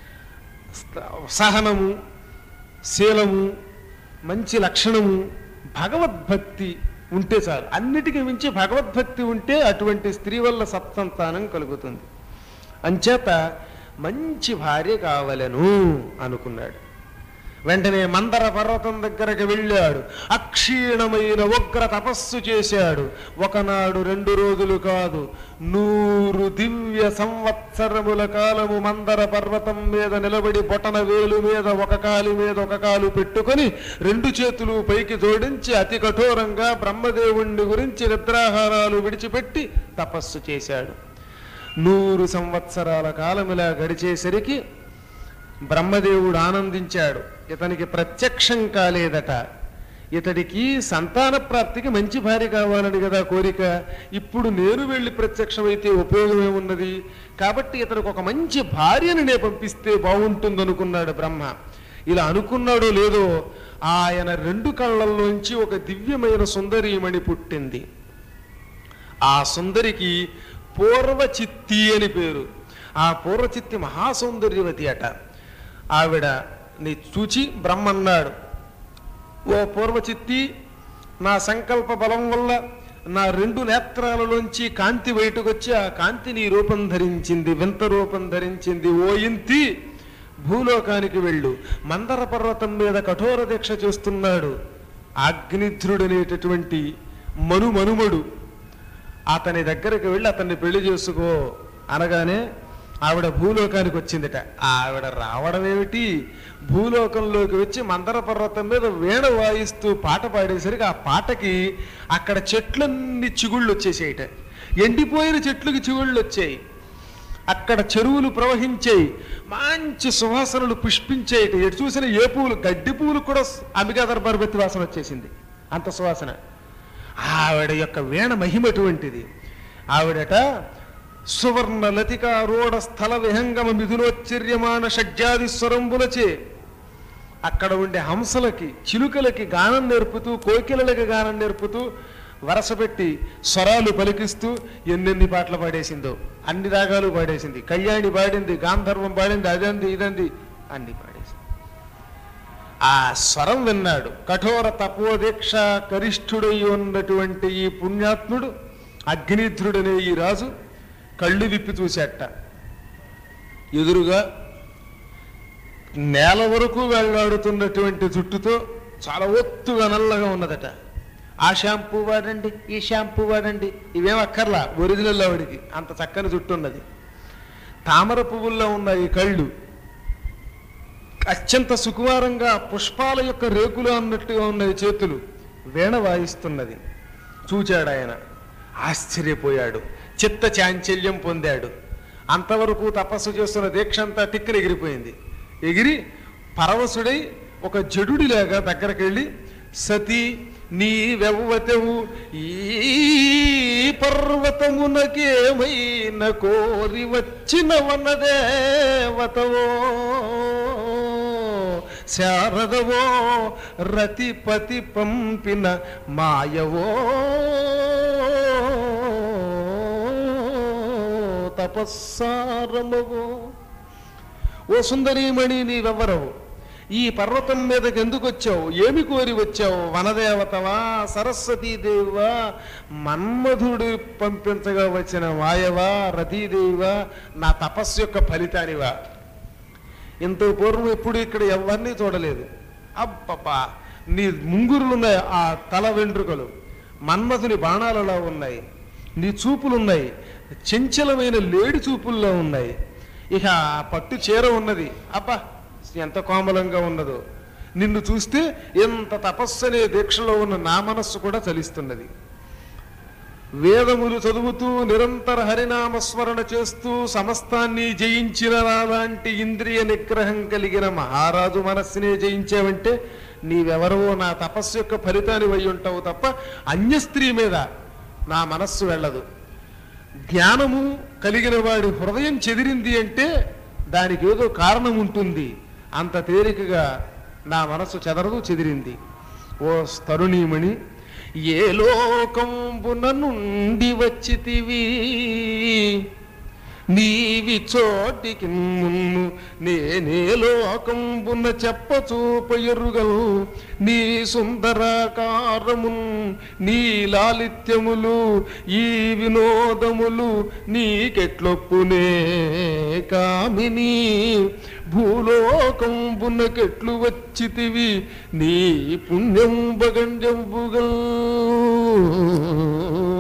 సహనము శీలము మంచి లక్షణము భగవద్భక్తి ఉంటే చాలు అన్నిటికీ మించి భగవద్భక్తి ఉంటే అటువంటి స్త్రీ వల్ల సత్సంతానం కలుగుతుంది అంచేత మంచి భార్య కావలను అనుకున్నాడు వెంటనే మందర పర్వతం దగ్గరకు వెళ్ళాడు అక్షీణమైన ఉగ్ర తపస్సు చేశాడు ఒకనాడు రెండు రోజులు కాదు నూరు దివ్య సంవత్సరముల కాలము మందర పర్వతం మీద నిలబడి బొటన వేలు మీద ఒక కాలు మీద ఒక కాలు పెట్టుకొని రెండు చేతులు పైకి జోడించి అతి కఠోరంగా బ్రహ్మదేవుణ్ణి గురించి నిద్రాహారాలు విడిచిపెట్టి తపస్సు చేశాడు నూరు సంవత్సరాల కాలం ఇలా గడిచేసరికి బ్రహ్మదేవుడు ఆనందించాడు ఇతనికి ప్రత్యక్షం కాలేదట ఇతడికి సంతాన ప్రాప్తికి మంచి భార్య కావాలని కదా కోరిక ఇప్పుడు నేను వెళ్ళి ప్రత్యక్షమైతే ఉపయోగం ఏమున్నది కాబట్టి ఇతనికి ఒక మంచి భార్యని నే పంపిస్తే బాగుంటుందనుకున్నాడు బ్రహ్మ ఇలా అనుకున్నాడో లేదో ఆయన రెండు కళ్ళల్లోంచి ఒక దివ్యమైన సుందరీమణి పుట్టింది ఆ సుందరికి పూర్వచిత్తి అని పేరు ఆ పూర్వచిత్తి మహాసౌందర్యవతి అట ఆవిడ నీ చూచి బ్రహ్మన్నాడు ఓ పూర్వచిత్తి నా సంకల్ప బలం వల్ల నా రెండు నేత్రాలలోంచి కాంతి బయటకు వచ్చి ఆ కాంతి నీ రూపం ధరించింది వింత రూపం ధరించింది ఓ ఇంతి భూలోకానికి వెళ్ళు మందర పర్వతం మీద కఠోర దీక్ష చేస్తున్నాడు అగ్నిధ్రుడనేటటువంటి మను మనుమడు అతని దగ్గరికి వెళ్ళి అతన్ని పెళ్లి చేసుకో అనగానే ఆవిడ భూలోకానికి వచ్చిందట ఆవిడ రావడం ఏమిటి భూలోకంలోకి వచ్చి మందర పర్వతం మీద వీణ వాయిస్తూ పాట పాడేసరికి ఆ పాటకి అక్కడ చెట్లన్నీ చిగుళ్ళు వచ్చేసాయిట ఎండిపోయిన చెట్లకి చిగుళ్ళు వచ్చాయి అక్కడ చెరువులు ప్రవహించాయి మంచి సువాసనలు పుష్పించేయట ఎటు చూసిన ఏ పువ్వులు గడ్డి పువ్వులు కూడా అంబికా దర్బార్ బెత్తి వాసన వచ్చేసింది అంత సువాసన ఆవిడ యొక్క వీణ మహిమ ఎటువంటిది ఆవిడట సువర్ణ లతిక రోడ స్థల విహంగమ మిథునోచ్చర్యమాన షడ్జాది స్వరంబులచే అక్కడ ఉండే హంసలకి చిలుకలకి గానం నేర్పుతూ కోకిలలకి గానం నేర్పుతూ వరసపెట్టి స్వరాలు పలికిస్తూ ఎన్నెన్ని పాటలు పాడేసిందో అన్ని రాగాలు పాడేసింది కళ్యాణి పాడింది గాంధర్వం పాడింది అదంది ఇదంది అన్ని పాడేసింది ఆ స్వరం విన్నాడు కఠోర తపోదీక్ష కరిష్ఠుడై ఉన్నటువంటి ఈ పుణ్యాత్ముడు అగ్నిధ్రుడనే ఈ రాజు కళ్ళు విప్పి చూశాట ఎదురుగా నేల వరకు వెళ్ళాడుతున్నటువంటి జుట్టుతో చాలా ఒత్తుగా నల్లగా ఉన్నదట ఆ షాంపూ వాడండి ఈ షాంపూ వాడండి ఇవేం అక్కర్లా ఒరిజినల్ ఆవిడికి అంత చక్కని జుట్టు ఉన్నది తామర పువ్వుల్లో ఉన్న ఈ కళ్ళు అత్యంత సుకుమారంగా పుష్పాల యొక్క రేకులు అన్నట్టుగా ఉన్నది చేతులు వీణ వాయిస్తున్నది చూచాడు ఆయన ఆశ్చర్యపోయాడు చిత్త చాంచల్యం పొందాడు అంతవరకు తపస్సు చేస్తున్న దీక్ష అంతా టిక్కన ఎగిరిపోయింది ఎగిరి పరవశుడై ఒక జడుడిలాగా దగ్గరికి వెళ్ళి సతీ నీ వెవ్వతెవు ఈ పర్వతమునకేమైన కోరి వచ్చిన వనదేవతవో శారదవో రతిపతి పంపిన మాయవో తపస్సారమవో ఓ సుందరీమణి నీవెవ్వరవు ఈ పర్వతం మీదకి ఎందుకు వచ్చావు ఏమి కోరి వచ్చావు వనదేవతవా సరస్వతీదేవివా మన్మధుడు పంపించగా వచ్చిన మాయవా రతీదేవివా నా తపస్సు యొక్క ఫలితానివా ఇంత పూర్వం ఎప్పుడు ఇక్కడ ఎవరిని చూడలేదు అబ్బబ్బా నీ ముంగురులున్నాయి ఆ తల వెంట్రుకలు మన్మథుని బాణాలలో ఉన్నాయి నీ చూపులున్నాయి చంచలమైన లేడి చూపుల్లో ఉన్నాయి ఇక ఆ పట్టు చీర ఉన్నది అబ్బా ఎంత కోమలంగా ఉన్నదో నిన్ను చూస్తే ఎంత తపస్సు అనే దీక్షలో ఉన్న నా మనస్సు కూడా చలిస్తున్నది వేదములు చదువుతూ నిరంతర హరినామస్మరణ చేస్తూ సమస్తాన్ని జయించిన నాలాంటి ఇంద్రియ నిగ్రహం కలిగిన మహారాజు మనస్సునే జయించావంటే నీవెవరవో నా తపస్సు యొక్క ఫలితాన్ని వై ఉంటావు తప్ప అన్య స్త్రీ మీద నా మనస్సు వెళ్ళదు జ్ఞానము కలిగిన వాడి హృదయం చెదిరింది అంటే దానికి ఏదో కారణం ఉంటుంది అంత తేలికగా నా మనస్సు చెదరదు చెదిరింది ఓ తరుణీమణి ఏ లోకంబున నుండి వచ్చితివి నీవి చోటికి మున్ను నేనే లోకంబున చెప్పచూప ఎరుగల్ నీ సుందరాకారమున్ నీ లాలిత్యములు ఈ వినోదములు నీకెట్లొప్పునే కామిని భూలోకంబునకెట్లు వచ్చితివి నీ పుణ్యం బగంజంబుగల్